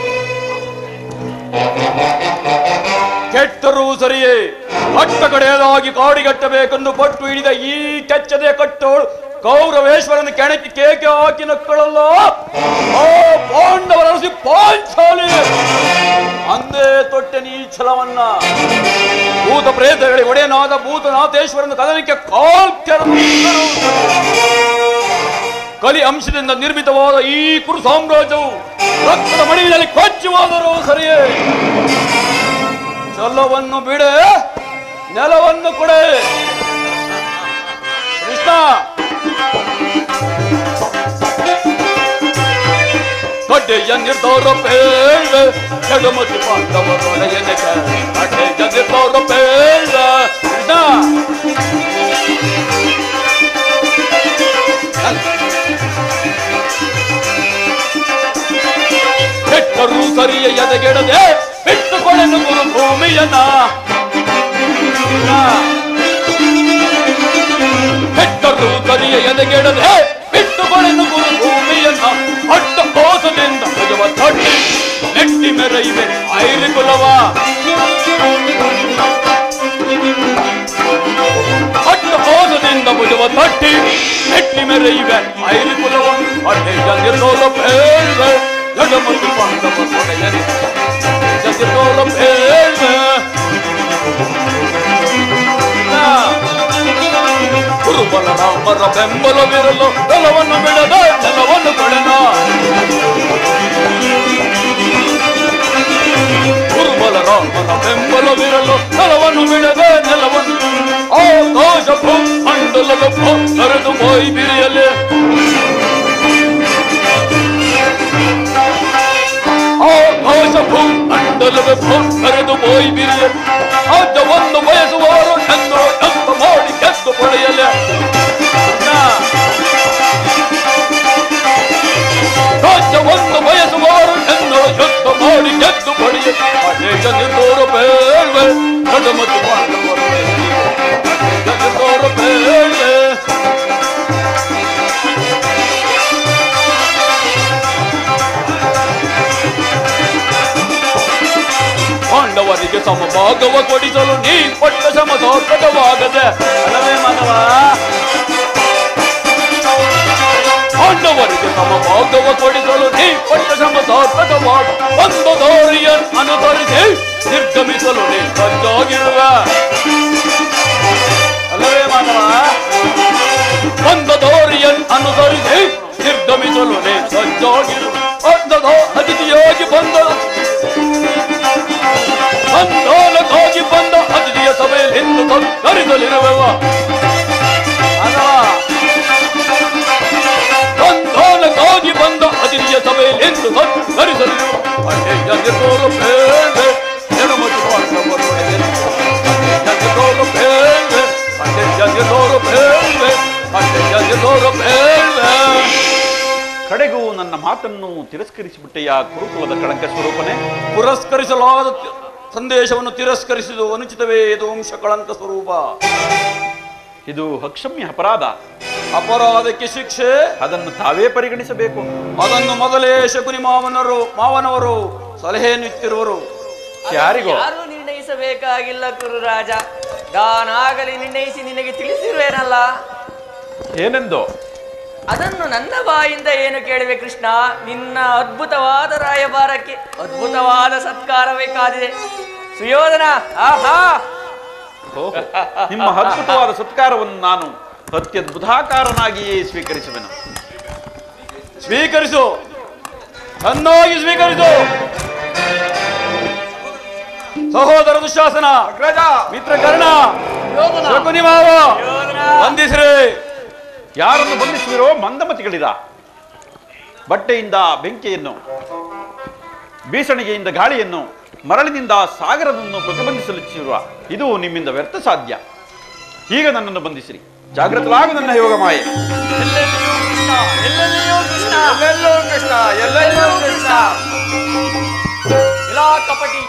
ಕೆಟ್ಟರೂ ಸರಿಯೇ ಕಟ್ಟ ಕಡೆಯದಾಗಿ ಕಾಡಿಗಟ್ಟಬೇಕೆಂದು ಪಟ್ಟು ಹಿಡಿದ ಈ ಕೆಚ್ಚದೆ ಕಟ್ಟೋಳು ಕೌರವೇಶ್ವರನ ಕೆಣಕಿ ಕೇಕೆ ಹಾಕಿ ನಕ್ಕಳಲ್ಲ ಆ ಪಾಂಡವರ ಅರಸಿ ಪಾಂಚಾಲಿ ಅಂದೇ ತೊಟ್ಟೆ ನೀ ಛಲವನ್ನ ಭೂತ ಪ್ರೇತಗಳಿಗೆ ಒಡೆಯನಾದ ಭೂತನಾಥೇಶ್ವರನ ಕದನಕ್ಕೆ ಕಾಲ್ ಕೆರೆದು ನಿಂತರು. ಕಲಿ ಅಂಶದಿಂದ ನಿರ್ಮಿತವಾದ ಈ ಕುರು ಸಾಮ್ರಾಜ್ಯವು ರಕ್ತದ ಮಡಿವಿನಲ್ಲಿ ಕೊಚ್ಚುವಾದರೂ ಸರಿಯೇ ಛಲವನ್ನು ಬಿಡೆ ನೆಲವನ್ನು ಕೊಡೆ ಕೃಷ್ಣ ಕಡ್ಡೆಯ ನಿರ್ದೌರ ಪೇಳ ಕೆಡಮತಿ ಪಾಂಡವರೊಡೆಯನೆ ಕಡ್ಡೆಯ ನಿರ್ದೌರ ಪೇಳ ಕೃಷ್ಣ ಕೆಟ್ಟರು ಸರಿಯ ಎದೆಗೆಡದೆ ಬಿಟ್ಟುಕೊಳ್ಳಲು ಗುರು ಭೂಮಿಯನ್ನ ಕೆಟ್ಟರು ಸರಿಯ ಎದೆಗೆಡದೆ ಬಿಟ್ಟುಕೊಳ್ಳಲು ಗುರು ಭೂಮಿಯನ್ನ ಅಡ್ಡ ಕೋಸದಿಂದ ಭುಜವ ತಟ್ಟಿ ನೆಟ್ಟಿ ಮೆರೆಯುವೆ ಐರಿ ಕುಲವ ಅಡ್ಡ ಕೋಸದಿಂದ ಭುಜವ ತಟ್ಟಿ ನೆಟ್ಟಿ ಮೆರೆಯುವೆ ಐರಿ ಕುಲವ ಅಡ್ಡೆ ಜನಿರೋಲ ಬೇಳೆ ಜಗಮತಿ ಪಾಂಡವ ಕೊಡೆಯನೆ ಜನಿರೋಲ ಬೇಳೆ ಗುರುಬಲ ರಾಮರ ಬೆಂಬಲವಿರಲು ನೆಲವನ್ನು ಬಿಡದ ನೆಲವನ್ನು ಕೊಡೆನ ಗುರುಬಲ ರಾಮರ ಬೆಂಬಲವಿರಲು ನೆಲವನ್ನು ಬಿಡದ ನೆಲವನ್ನು ಆಕಾಶ ಮಂಡಲದ ಕರೆದು ಹೋಯಿ ಬಿರಿಯಲಿ ಆಕಾಶ ಮಂಡಲದ ಕರೆದು ಹೋಯಿ ಬಿರಿಯಲಿ ರಾಜ್ಯವನ್ನು ಬಯಸುವವರು ಎಂದು ಎಂದು ಮಾಡಿ ಗೆದ್ದು ಪಡೆಯಲಿ ರಾಜ್ಯವನ್ನು ಬಯಸುವವರು ಎಂದು ಯುದ್ಧ ಮಾಡಿ ಗೆದ್ದು ಪಡೆಯಲಿ ಅನೇಕ ನಿರ್ದೋರು ಬೇಳ್ವೆ ನಡುಮತಿ ಮಾಡುವರು ನಿರ್ದೋರು ಬೇಳ್ವೆ ಪಾಂಡವರಿಗೆ ಸಮಭಾಗವ ಕೊಡಿಸಲು ನೀ ಪಟ್ಟ ಸಮತೋಕಟವಾಗದೆ ಅಲ್ಲವೇ ಮಾನವ ಪಾಂಡವರಿಗೆ ಸಮಭಾಗವ ಕೊಡಿಸಲು ನೀ ಪಟ್ಟ ಸಮತೋಕಟವಾಗ ಒಂದು ದಾರಿಯನ್ ಅನುಸರಿಸಿ ನಿರ್ಗಮಿಸಲು ನೀ ಸಜ್ಜಾಗಿರುವ ಅಲ್ಲವೇ ಮಾನವ ಒಂದು ದಾರಿಯನ್ ಅನುಸರಿಸಿ ನಿರ್ಗಮಿಸಲು ನೀ ಸಜ್ಜಾಗಿರುವ ಅಂದದ ಅತಿಥಿಯಾಗಿ ಬಂದ ಸಂಧಾನಕ್ಕಾಗಿ ಬಂದ ಅತಿಥಿಯ ಸಭೆಯಲ್ಲಿ ಹಿಂದು ಕರಿಸಲಿರುವೆವ ಸಂಧಾನಕ್ಕಾಗಿ ಬಂದ ಅತಿಥಿಯ ಸಭೆಯಲ್ಲಿ ಹಿಂದು ಕರಿಸಲಿರುವ ಅಡ್ಡೆಯ ನಿರ್ದೋರು ಬೇಳೆ ಎಡಮತಿ ಪಾಂಡವರು ನಿರ್ದೋರು ಬೇಳೆ ಅಡ್ಡೆಯ ನಿರ್ದೋರು ಬೇಳೆ ಅಡ್ಡೆಯ ನಿರ್ದೋರು ಬೇಳೆ ಕಡೆಗೂ ನನ್ನ ಮಾತನ್ನು ತಿರಸ್ಕರಿಸಿಬಿಟ್ಟೆಯ ಕುರುಕುಲದ ಕಳಂಕ ಸ್ವರೂಪನೇ ಪುರಸ್ಕರಿಸಲಾದ ತಿ- ಸಂದೇಶವನ್ನು ತಿರಸ್ಕರಿಸಿದು ಅನುಚಿತವೇ ಇದು ವಂಶ ಕಳಂಕ ಸ್ವರೂಪ ಇದು ಅಕ್ಷಮ್ಯ ಅಪರಾಧ ಅಪರಾಧಕ್ಕೆ ಶಿಕ್ಷೆ ಅದನ್ನು ತಾವೇ ಪರಿಗಣಿಸಬೇಕು ಅದನ್ನು ಮೊದಲೇ ಶಕುನಿ ಮಾವನರು ಮಾವನವರು ಸಲಹೆಯನ್ನು ಇತ್ತಿರುವರು ಯಾರಿಗೋ ಯಾರು ನಿರ್ಣಯಿಸಬೇಕಾಗಿಲ್ಲ ಕುರುರಾಜ ನಾನಾಗಲಿ ನಿರ್ಣಯಿಸಿ ನಿನಗೆ ತಿಳಿಸಿರುವೇನಲ್ಲ ಏನೆಂದೋ ಅದನ್ನು ನನ್ನ ಬಾಯಿಂದ ಏನು ಕೇಳಿವೆ ಕೃಷ್ಣ ನಿನ್ನ ಅದ್ಭುತವಾದ ರಾಯಭಾರಕ್ಕೆ ಅದ್ಭುತವಾದ ಸತ್ಕಾರವೇ ಕಾದಿದೆ ಸುಯೋಧನ ಆಹಾ ಓಹೋ, ನಿಮ್ಮ ಅದ್ಭುತವಾದ ಸತ್ಕಾರವನ್ನು ನಾನು ಅತ್ಯದ್ಭುತಾಕಾರನಾಗಿಯೇ ಸ್ವೀಕರಿಸುವೆನು ಸ್ವೀಕರಿಸು ಚೆನ್ನಾಗಿ ಸ್ವೀಕರಿಸು ಸಹೋದರ ದುಶಾಸನ ಮಿತ್ರ ಕರ್ಣ ಶಕುನಿ ಮಾವ ವಂದಿಸ್ರಿ ಯಾರನ್ನು ಬಂಧಿಸುವಿರೋ ಮಂದಮತಿಗಳಿದ ಬಟ್ಟೆಯಿಂದ ಬೆಂಕಿಯನ್ನು ಬೀಸಣಿಗೆಯಿಂದ ಗಾಳಿಯನ್ನು ಮರಳಿನಿಂದ ಸಾಗರವನ್ನು ಪ್ರತಿಬಂಧಿಸಲಿಚ್ಚಿರುವ ಇದು ನಿಮ್ಮಿಂದ ವ್ಯರ್ಥ ಸಾಧ್ಯ ಈಗ ನನ್ನನ್ನು ಬಂಧಿಸಿರಿ ಜಾಗೃತರಾಗು ನನ್ನ ಯೋಗ ಮಾಯೆ ಎಲ್ಲೆಲ್ಲಿಯೂ ಕೃಷ್ಣ ಎಲ್ಲೆಲ್ಲೂ ಕೃಷ್ಣ ಎಲ್ಲೆಲ್ಲೂ ಕೃಷ್ಣ ಇಲ್ಲ ಕಪಟಿ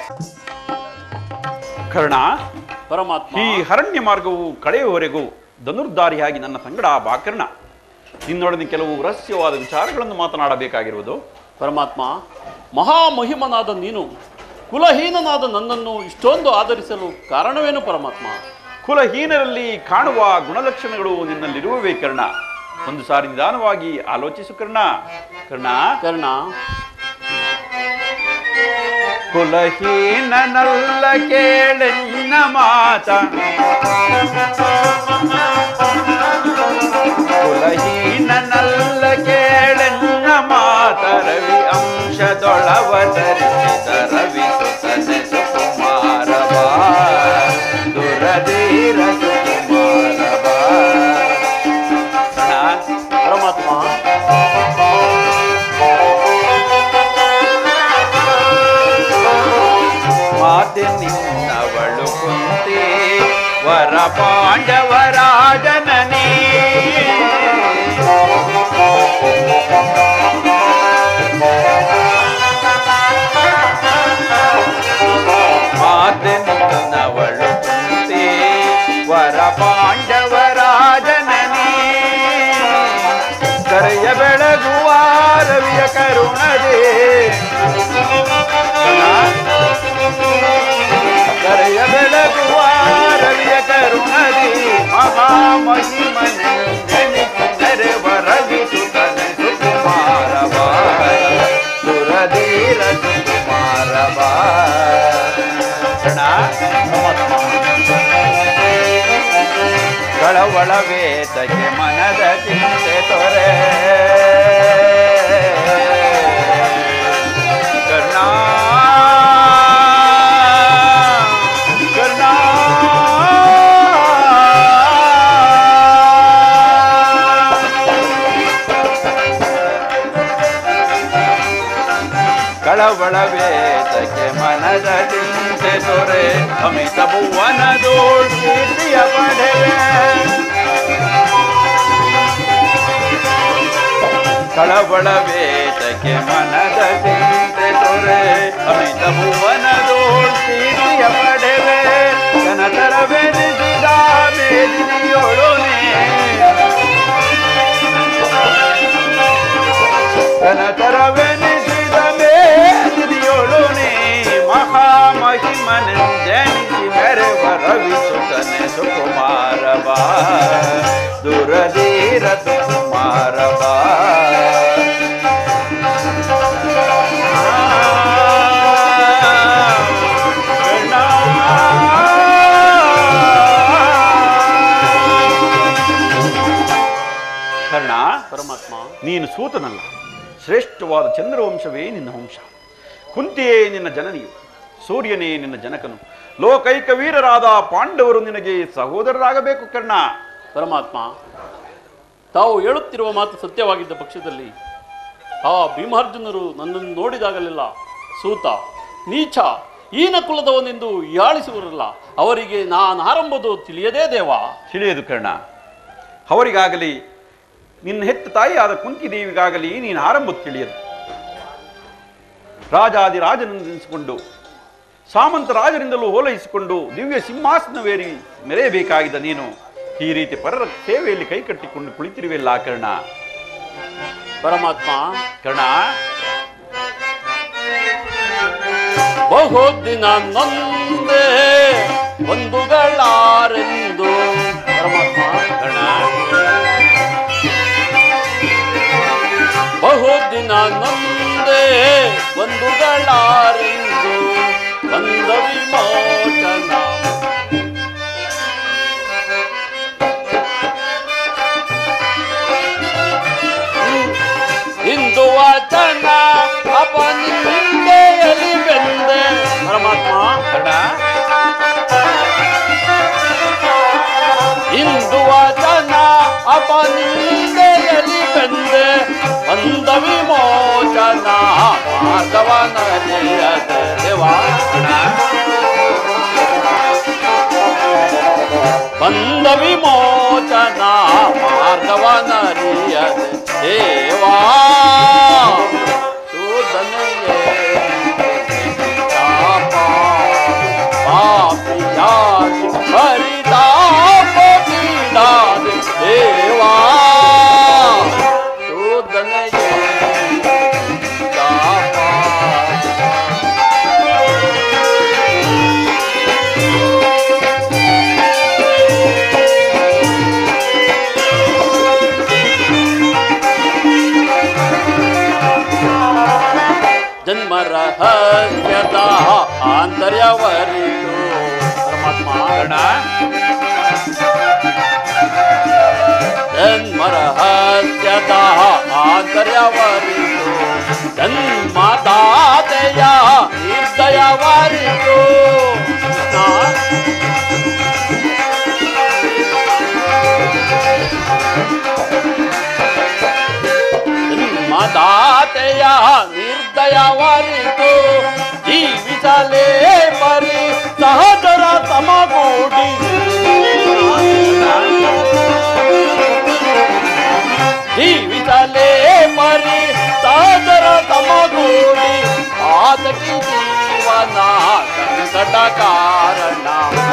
ಕರ್ಣ ಪರಮಾತ್ಮ ಈ ಅರಣ್ಯ ಮಾರ್ಗವು ಕಳೆಯುವವರೆಗೂ ಧನುರ್ಧಾರಿಯಾಗಿ ನನ್ನ ಸಂಗಡ ಬಾಕರ್ಣ ನಿನ್ನೊಡನೆ ಕೆಲವು ರಹಸ್ಯವಾದ ವಿಚಾರಗಳನ್ನು ಮಾತನಾಡಬೇಕಾಗಿರುವುದು ಪರಮಾತ್ಮ ಮಹಾಮಹಿಮನಾದ ನೀನು ಕುಲಹೀನನಾದ ನನ್ನನ್ನು ಇಷ್ಟೊಂದು ಆಧರಿಸಲು ಕಾರಣವೇನು ಪರಮಾತ್ಮ ಕುಲಹೀನರಲ್ಲಿ ಕಾಣುವ ಗುಣಲಕ್ಷಣಗಳು ನಿನ್ನಲ್ಲಿರುವವೇ ಕರ್ಣ ಒಂದು ಸಾರಿ ನಿಧಾನವಾಗಿ ಆಲೋಚಿಸು ಕರ್ಣ ಕರ್ಣ ಕರ್ಣ ಕುಲಹೀನನಲ್ಲ ಕೇಳೆನ್ನ ಮಾತ ಕುಲಹೀನನಲ್ಲ ಕೇಳೆನ್ನ ಮಾತ ರವಿ ಅಂಶದೊಳವತರಿಸಿದ ರವಿ ಸುತನೆ ಸುಕುಮಾರವ ದುರಧೀರ ಸುಕುಮಾರವ ಪರಮಾತ್ಮ ಮಾತೆ ನಿನ್ನವಳು ಕುಂತೆ ವರ ಪಾಂಡವರಾಜನನೇ ಮಾತೆ ನಿನ್ನವಳು ಕುಂತೆ ವರ ಪಾಂಡವರಾಜನನೇ ಕರೆಯ ಬೆಳಗುವ ರವಿಯ ಕರುಣದೇ ಕರೆಯ ಬೆಳಗುವ ರವಿಯ ಕರುಣದಿ ಮಹಾಮಹಿಮನೆಂದೆನಿಸಿದರೆ ವರಗಿಸುತ್ತನೆ ಸುಕುಮಾರವ ಸುರಧೀರ ಸುಕುಮಾರವ ಕಳವಳ ವೇದಕ್ಕೆ ಮನದ ಚಿಂತೆ ತೊರೆ ಕರ್ಣ ಕರ್ಣ ಕಳವಳ ವೇದಕ್ಕೆ ಮನದ ಚಿಂತೆ ತೊರೆ ಅಮಿತ ಭುವನದೋಳ್ ಕೀರ್ತಿಯ ಪಡೆವೆ ಕಳವಳ ವೇದಕ್ಕೆ ಮನದ ಚಿಂತೆ ತೊರೆ ಅಮಿತ ಭುವನದೋಳ್ ಕೀರ್ತಿಯ ಪಡೆವೆ ಕನತರವೆನಿಸಿದ ಮೇದಿನಿಯೊಳನೆ ಕನತರವೆನಿಸಿದ ಮೇದಿನಿಯೊಳನೆ ಮಹಾಮಹಿಮನೆಂದೆನಿಸಿ ಮೆರೆವ ರವಿಸುತನೆ ಸುಕುಮಾರವ ದುರಧೀರ ಸುಕುಮಾರವ ಕರ್ಣ ಪರಮಾತ್ಮ ನೀನು ಸೂತನಲ್ಲ ಶ್ರೇಷ್ಠವಾದ ಚಂದ್ರವಂಶವೇ ನಿನ್ನ ವಂಶ ಕುಂತಿಯೇ ನಿನ್ನ ಜನನಿಯು ಸೂರ್ಯನೇ ನಿನ್ನ ಜನಕನು ಲೋಕೈಕ ವೀರರಾದ ಪಾಂಡವರು ನಿನಗೆ ಸಹೋದರರಾಗಬೇಕು ಕರ್ಣ ಪರಮಾತ್ಮ ತಾವು ಹೇಳುತ್ತಿರುವ ಮಾತು ಸತ್ಯವಾಗಿದ್ದ ಪಕ್ಷದಲ್ಲಿ ಆ ಭೀಮಾರ್ಜುನರು ನನ್ನನ್ನು ನೋಡಿದಾಗಲೆಲ್ಲ ಸೂತ ನೀಚ ಈನ ಕುಲದವನೆಂದು ಹೀಯಾಳಿಸುವರಲ್ಲ ಅವರಿಗೆ ನಾನು ಆರಂಭದು ತಿಳಿಯದೇ ದೇವಾ ತಿಳಿಯದು ಕರ್ಣ ಅವರಿಗಾಗಲಿ ನಿನ್ನ ಹೆತ್ತ ತಾಯಿಯಾದ ಕುಂತಿದೇವಿಗಾಗಲಿ ನೀನು ಆರಂಭ ತಿಳಿಯದು ರಾಜಾದಿ ರಾಜನೆಂದೆನಿಸಿಕೊಂಡು ಸಾಮಂತ ರಾಜರಿಂದಲೂ ಓಲೈಸಿಕೊಂಡು ದಿವ್ಯ ಸಿಂಹಾಸನವೇರಿ ಮೆರೆಯಬೇಕಾಗಿದ್ದ ನೀನು ಈ ರೀತಿ ಪರರ ಸೇವೆಯಲ್ಲಿ ಕೈಕಟ್ಟಿಕೊಂಡು ಕುಳಿತಿರುವೆಲ್ಲ ಕರ್ಣ ಪರಮಾತ್ಮ ಕರ್ಣ ಬಹು ದಿನ ನೊಂದೆ ಬಂಧುಗಳಾರೆಂದು ಪರಮಾತ್ಮ ಕರ್ಣ ಬಹು ದಿನ ನೊಂದೆ ಬಂಧುಗಳಾರೆಂದು ಬಂದ ವಿಮೋಚನ ಇಂದು ವಚನ ಅಪನಿಂದೆಯಲ್ಲಿ ಬೆಂದೆ ಪರಮಾತ್ಮ ಕರ್ಣ ಇಂದು ವಚನ ಅಪನಿಂದೆಯಲ್ಲಿ ಬೆಂದೆ ಬಂದ ವಿಮೋಚನ ಮಾಧವನ ದೇವಾ ಬಂದ ವಿಮೋಚನ ಮಾರ್ಗವನರಿಯದೆ ದೇವಾ ಶೂದನೆಯೇ ತಾಪ ಪಾಪಿಯಾಗಿ ಪರಿತಾಪ ಬೀಡಾದೆ ದೇವಾ ಶೂದನೆಯೇ ತಾಪ ಜನ್ಮ ರಹಸ್ಯದ ಆಂತರ್ಯವರಿತು ಪರಮಾತ್ಮ ಜನ್ಮ ರಹಸ್ಯದ ಆಂತರ್ಯವರಿತು ಜನ್ಮದಾತೆಯ ನಿರ್ದಯವರಿತು ಜನ್ಮದಾತೆಯ ನಿರ್ದಯವರಿತು ಜೀವಿಸಲೇ ಪರಿ ಸಹಚರ ತಮಗೂಡಿ ಜೀವಿಸಲೇ ಪರಿ ಸಹಚರ ತಮಗೂಡಿ ಆತಕಿ ಜೀವನ ಸಂಕಟ ಕಾರಣ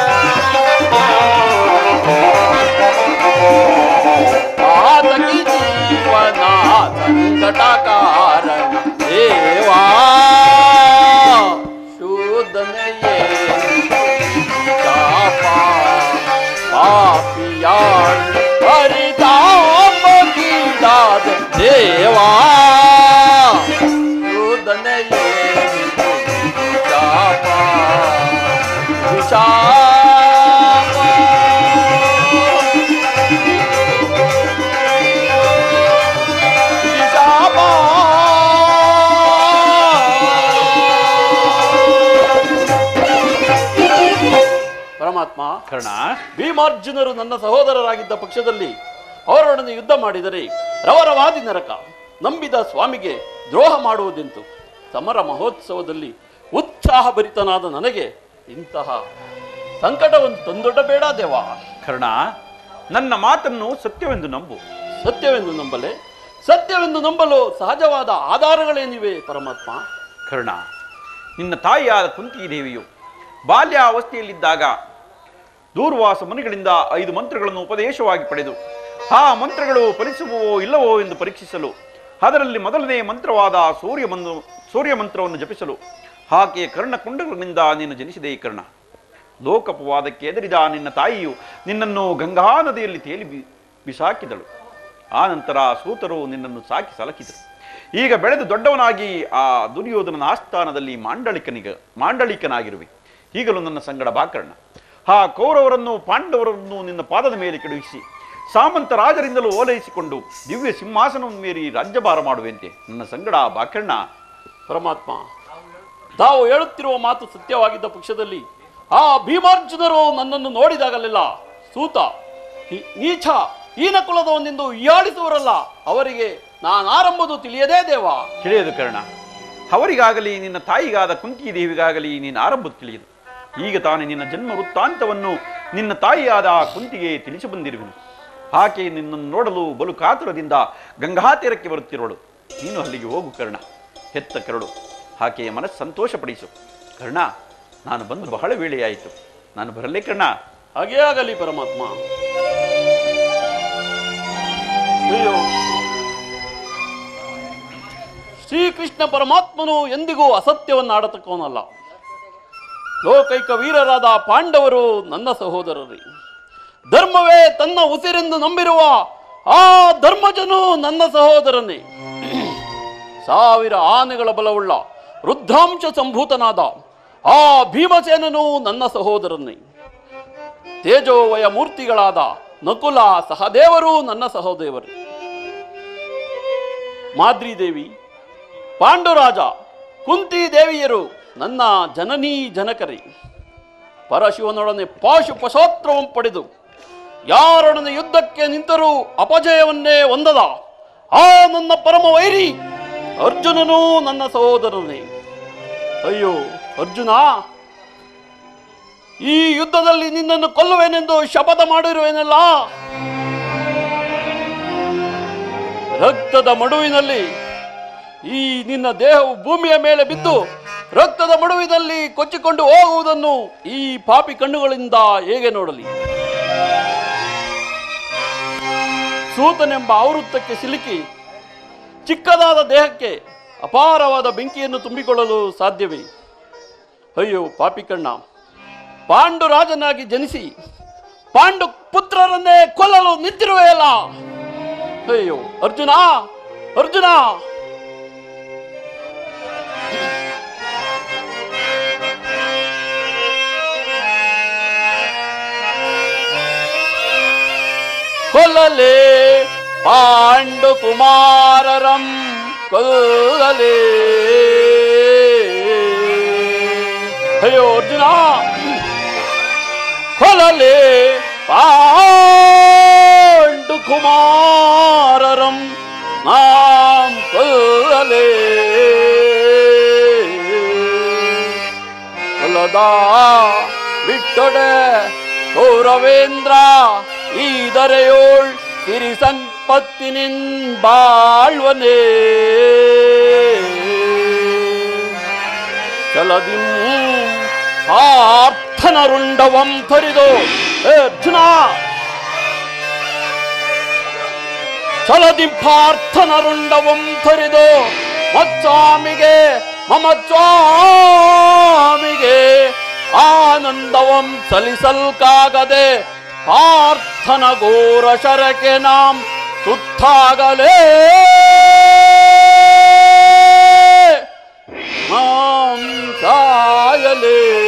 ಆತಕಿ ಜೀವನ ಸಂಕಟ ಕಾರಣ ದೇವಾ ಶೂದನೆಯೇ ಪಾಪಿಯಾಳ್ ಪರಿತಾಪ ಕೀಡಾದ ದೇವಾ ಶೂದನೆಯೇ ಶಾಪ ಪರಮಾತ್ಮ ಕರ್ಣ ಭೀಮಾರ್ಜುನರು ನನ್ನ ಸಹೋದರರಾಗಿದ್ದ ಪಕ್ಷದಲ್ಲಿ ಅವರೊಡನೆ ಯುದ್ಧ ಮಾಡಿದರೆ ರವರವಾದಿ ನರಕ ನಂಬಿದ ಸ್ವಾಮಿಗೆ ದ್ರೋಹ ಮಾಡುವುದೆಂತು ಸಮರ ಮಹೋತ್ಸವದಲ್ಲಿ ಉತ್ಸಾಹ ಭರಿತನಾದ ನನಗೆ ಇಂತಹ ಸಂಕಟವನ್ನು ತಂದೊಡ್ಡಬೇಡ ದೇವ ಕರ್ಣ ನನ್ನ ಮಾತನ್ನು ಸತ್ಯವೆಂದು ನಂಬು ಸತ್ಯವೆಂದು ನಂಬಲೆ ಸತ್ಯವೆಂದು ನಂಬಲು ಸಹಜವಾದ ಆಧಾರಗಳೇನಿವೆ ಪರಮಾತ್ಮ ಕರ್ಣ ನಿನ್ನ ತಾಯಿಯಾದ ಕುಂತಿ ದೇವಿಯು ಬಾಲ್ಯಾವಸ್ಥೆಯಲ್ಲಿದ್ದಾಗ ದೂರ್ವಾಸ ಮುನಿಗಳಿಂದ ಐದು ಮಂತ್ರಗಳನ್ನು ಉಪದೇಶವಾಗಿ ಪಡೆದು ಆ ಮಂತ್ರಗಳು ಫಲಿಸುವವೋ ಇಲ್ಲವೋ ಎಂದು ಪರೀಕ್ಷಿಸಲು ಅದರಲ್ಲಿ ಮೊದಲನೇ ಮಂತ್ರವಾದ ಸೂರ್ಯ ಮಂದು ಸೂರ್ಯ ಮಂತ್ರವನ್ನು ಜಪಿಸಲು ಆಕೆಯ ಕರ್ಣಕುಂಡಗಳಿಂದ ನೀನು ಜನಿಸಿದೆ ಈ ಕರ್ಣ ಲೋಕಪವಾದಕ್ಕೆ ಎದುರಿದ ನಿನ್ನ ತಾಯಿಯು ನಿನ್ನನ್ನು ಗಂಗಾ ನದಿಯಲ್ಲಿ ತೇಲಿ ಬಿ- ಬಿಸಾಕಿದಳು ಆ ನಂತರ ಸೂತರು ನಿನ್ನನ್ನು ಸಾಕಿ ಸಲಕಿದರು ಈಗ ಬೆಳೆದು ದೊಡ್ಡವನಾಗಿ ಆ ದುರ್ಯೋಧನನ ಆಸ್ಥಾನದಲ್ಲಿ ಮಾಂಡಳಿಕನಿಗ ಮಾಂಡಳಿಕನಾಗಿರುವೆ ಈಗಲೂ ನನ್ನ ಸಂಗಡ ಬಾಕರ್ಣ ಆ ಕೌರವರನ್ನು ಪಾಂಡವರನ್ನು ನಿನ್ನ ಪಾದದ ಮೇಲೆ ಕೆಡುಹಿಸಿ ಸಾಮಂತ ರಾಜರಿಂದಲೂ ಓಲೈಸಿಕೊಂಡು ದಿವ್ಯ ಸಿಂಹಾಸನವನ್ನು ಮೀರಿ ರಾಜ್ಯಭಾರ ಮಾಡುವಂತೆ ನನ್ನ ಸಂಗಡ ಬಾಕರ್ಣ ಪರಮಾತ್ಮ ತಾವು ಹೇಳುತ್ತಿರುವ ಮಾತು ಸತ್ಯವಾಗಿದ್ದ ಪಕ್ಷದಲ್ಲಿ ಆ ಭೀಮಾರ್ಜುನರು ನನ್ನನ್ನು ನೋಡಿದಾಗಲೆಲ್ಲ ಸೂತ ಹಿ- ನೀಚ ಹೀನ ಕುಲದವನೆಂದು ಹೀಯಾಳಿಸುವರಲ್ಲ ಅವರಿಗೆ ನಾನಾರಂಬುದು ತಿಳಿಯದೇ ದೇವ ತಿಳಿಯದು ಕರ್ಣ ಅವರಿಗಾಗಲಿ ನಿನ್ನ ತಾಯಿಗಾದ ಕುಂತಿ ದೇವಿಗಾಗಲಿ ನೀನು ಆರಂಭ ತಿಳಿಯದು ಈಗ ತಾನೇ ನಿನ್ನ ಜನ್ಮ ವೃತ್ತಾಂತವನ್ನು ನಿನ್ನ ತಾಯಿಯಾದ ಆ ಕುಂತಿಗೆ ತಿಳಿಸಿ ಬಂದಿರುವೆನು ಆಕೆ ನಿನ್ನನ್ನು ನೋಡಲು ಬಲು ಕಾತುರದಿಂದ ಗಂಗಾ ತೀರಕ್ಕೆ ಬರುತ್ತಿರೋಳು ನೀನು ಅಲ್ಲಿಗೆ ಹೋಗು ಕರ್ಣ ಹೆತ್ತ ಕರಳು ಆಕೆಯ ಮನಸ್ಸು ಸಂತೋಷಪಡಿಸು ಕರ್ಣ ನಾನು ಬಂದು ಬಹಳ ವೇಳೆಯಾಯಿತು ನಾನು ಬರಲೇ ಕರ್ಣ ಹಾಗೇ ಆಗಲಿ ಪರಮಾತ್ಮ ಅಯ್ಯೋ ಶ್ರೀಕೃಷ್ಣ ಪರಮಾತ್ಮನು ಎಂದಿಗೂ ಅಸತ್ಯವನ್ನು ಆಡತಕ್ಕವನಲ್ಲ ಲೋಕೈಕ ವೀರರಾದ ಪಾಂಡವರು ನನ್ನ ಸಹೋದರರೇ ಧರ್ಮವೇ ತನ್ನ ಉಸಿರೆಂದು ನಂಬಿರುವ ಆ ಧರ್ಮಜನು ನನ್ನ ಸಹೋದರನೇ ಸಾವಿರ ಆನೆಗಳ ಬಲವುಳ್ಳ ರುದ್ರಾಂಶ ಸಂಭೂತನಾದ ಆ ಭೀಮಸೇನನು ನನ್ನ ಸಹೋದರನೇ ತೇಜೋವಯ ಮೂರ್ತಿಗಳಾದ ನಕುಲ ಸಹದೇವರು ನನ್ನ ಸಹೋದೇವರು ಮಾದ್ರಿದೇವಿ ಪಾಂಡುರಾಜ ಕುಂತಿ ದೇವಿಯರು ನನ್ನ ಜನನೀ ಜನಕರೇ ಪರಶಿವನೊಡನೆ ಪಾಶು ಪಶೋತ್ರವಂ ಪಡೆದು ಯಾರೊಡನೆ ಯುದ್ಧಕ್ಕೆ ನಿಂತರೂ ಅಪಜಯವನ್ನೇ ಹೊಂದದ ಆ ನನ್ನ ಪರಮ ವೈರಿ ಅರ್ಜುನನೂ ನನ್ನ ಸಹೋದರನೇ ಅಯ್ಯೋ ಅರ್ಜುನ ಈ ಯುದ್ಧದಲ್ಲಿ ನಿನ್ನನ್ನು ಕೊಲ್ಲುವೆನೆಂದು ಶಪಥ ಮಾಡಿರುವೆನಲ್ಲ ರಕ್ತದ ಮಡುವಿನಲ್ಲಿ ಈ ನಿನ್ನ ದೇಹವು ಭೂಮಿಯ ಮೇಲೆ ಬಿದ್ದು ರಕ್ತದ ಮಡುವಿನಲ್ಲಿ ಕೊಚ್ಚಿಕೊಂಡು ಹೋಗುವುದನ್ನು ಈ ಪಾಪಿ ಕಣ್ಣುಗಳಿಂದ ಹೇಗೆ ನೋಡಲಿ ಸೂತನೆಂಬ ಆವೃತ್ತಕ್ಕೆ ಸಿಲುಕಿ ಚಿಕ್ಕದಾದ ದೇಹಕ್ಕೆ ಅಪಾರವಾದ ಬೆಂಕಿಯನ್ನು ತುಂಬಿಕೊಳ್ಳಲು ಸಾಧ್ಯವೇ ಅಯ್ಯೋ ಪಾಪಿ ಕಣ್ಣ ಪಾಂಡು ರಾಜನಾಗಿ ಜನಿಸಿ ಪಾಂಡು ಪುತ್ರರನ್ನೇ ಕೊಲ್ಲಲು ನಿಂತಿರುವೆಯಲ್ಲ ಅಯ್ಯೋ ಅರ್ಜುನ ಅರ್ಜುನ ಕೊಲ್ಲಲೇ ಪಾಂಡು ಕುಮಾರರಂ ಕೊಲ್ಲಲೇ ಅಯ್ಯೋ ಅರ್ಜುನ ಕೊಲ್ಲಲೇ ಪಾಂಡು ಕುಮಾರರಂ ನಾಂ ಕೊಲ್ಲಲೇ ಕೊಲ್ಲದ ಬಿಟ್ಟೊಡೆ ಗೌರವೇಂದ್ರ ಈ ದರೆಯೋಳ್ ಸಿರಿ ಸಂಪತ್ತಿನಿನ್ ಬಾಳ್ವನೇ ಚಲದಿಂ ಆರ್ಥನರುಂಡವಂ ಥರಿದು ಏ ಅರ್ಜುನ ಚಲದಿಂಪಾರ್ಥನರುಂಡವಂ ಥರಿದು ಮಚ್ಚಾಮಿಗೆ ಮಮ ಸ್ವಾಮಿಗೆ ಆನಂದವಂ ಸಲಿಸಲ್ಕಾಗದೆ ಪಾರ್ಥನ ಘೋರ ಶರಕೆ ನಾಂ ತುತ್ತಾಗಲೇ ನಾಂ ಸಾಯಲೇ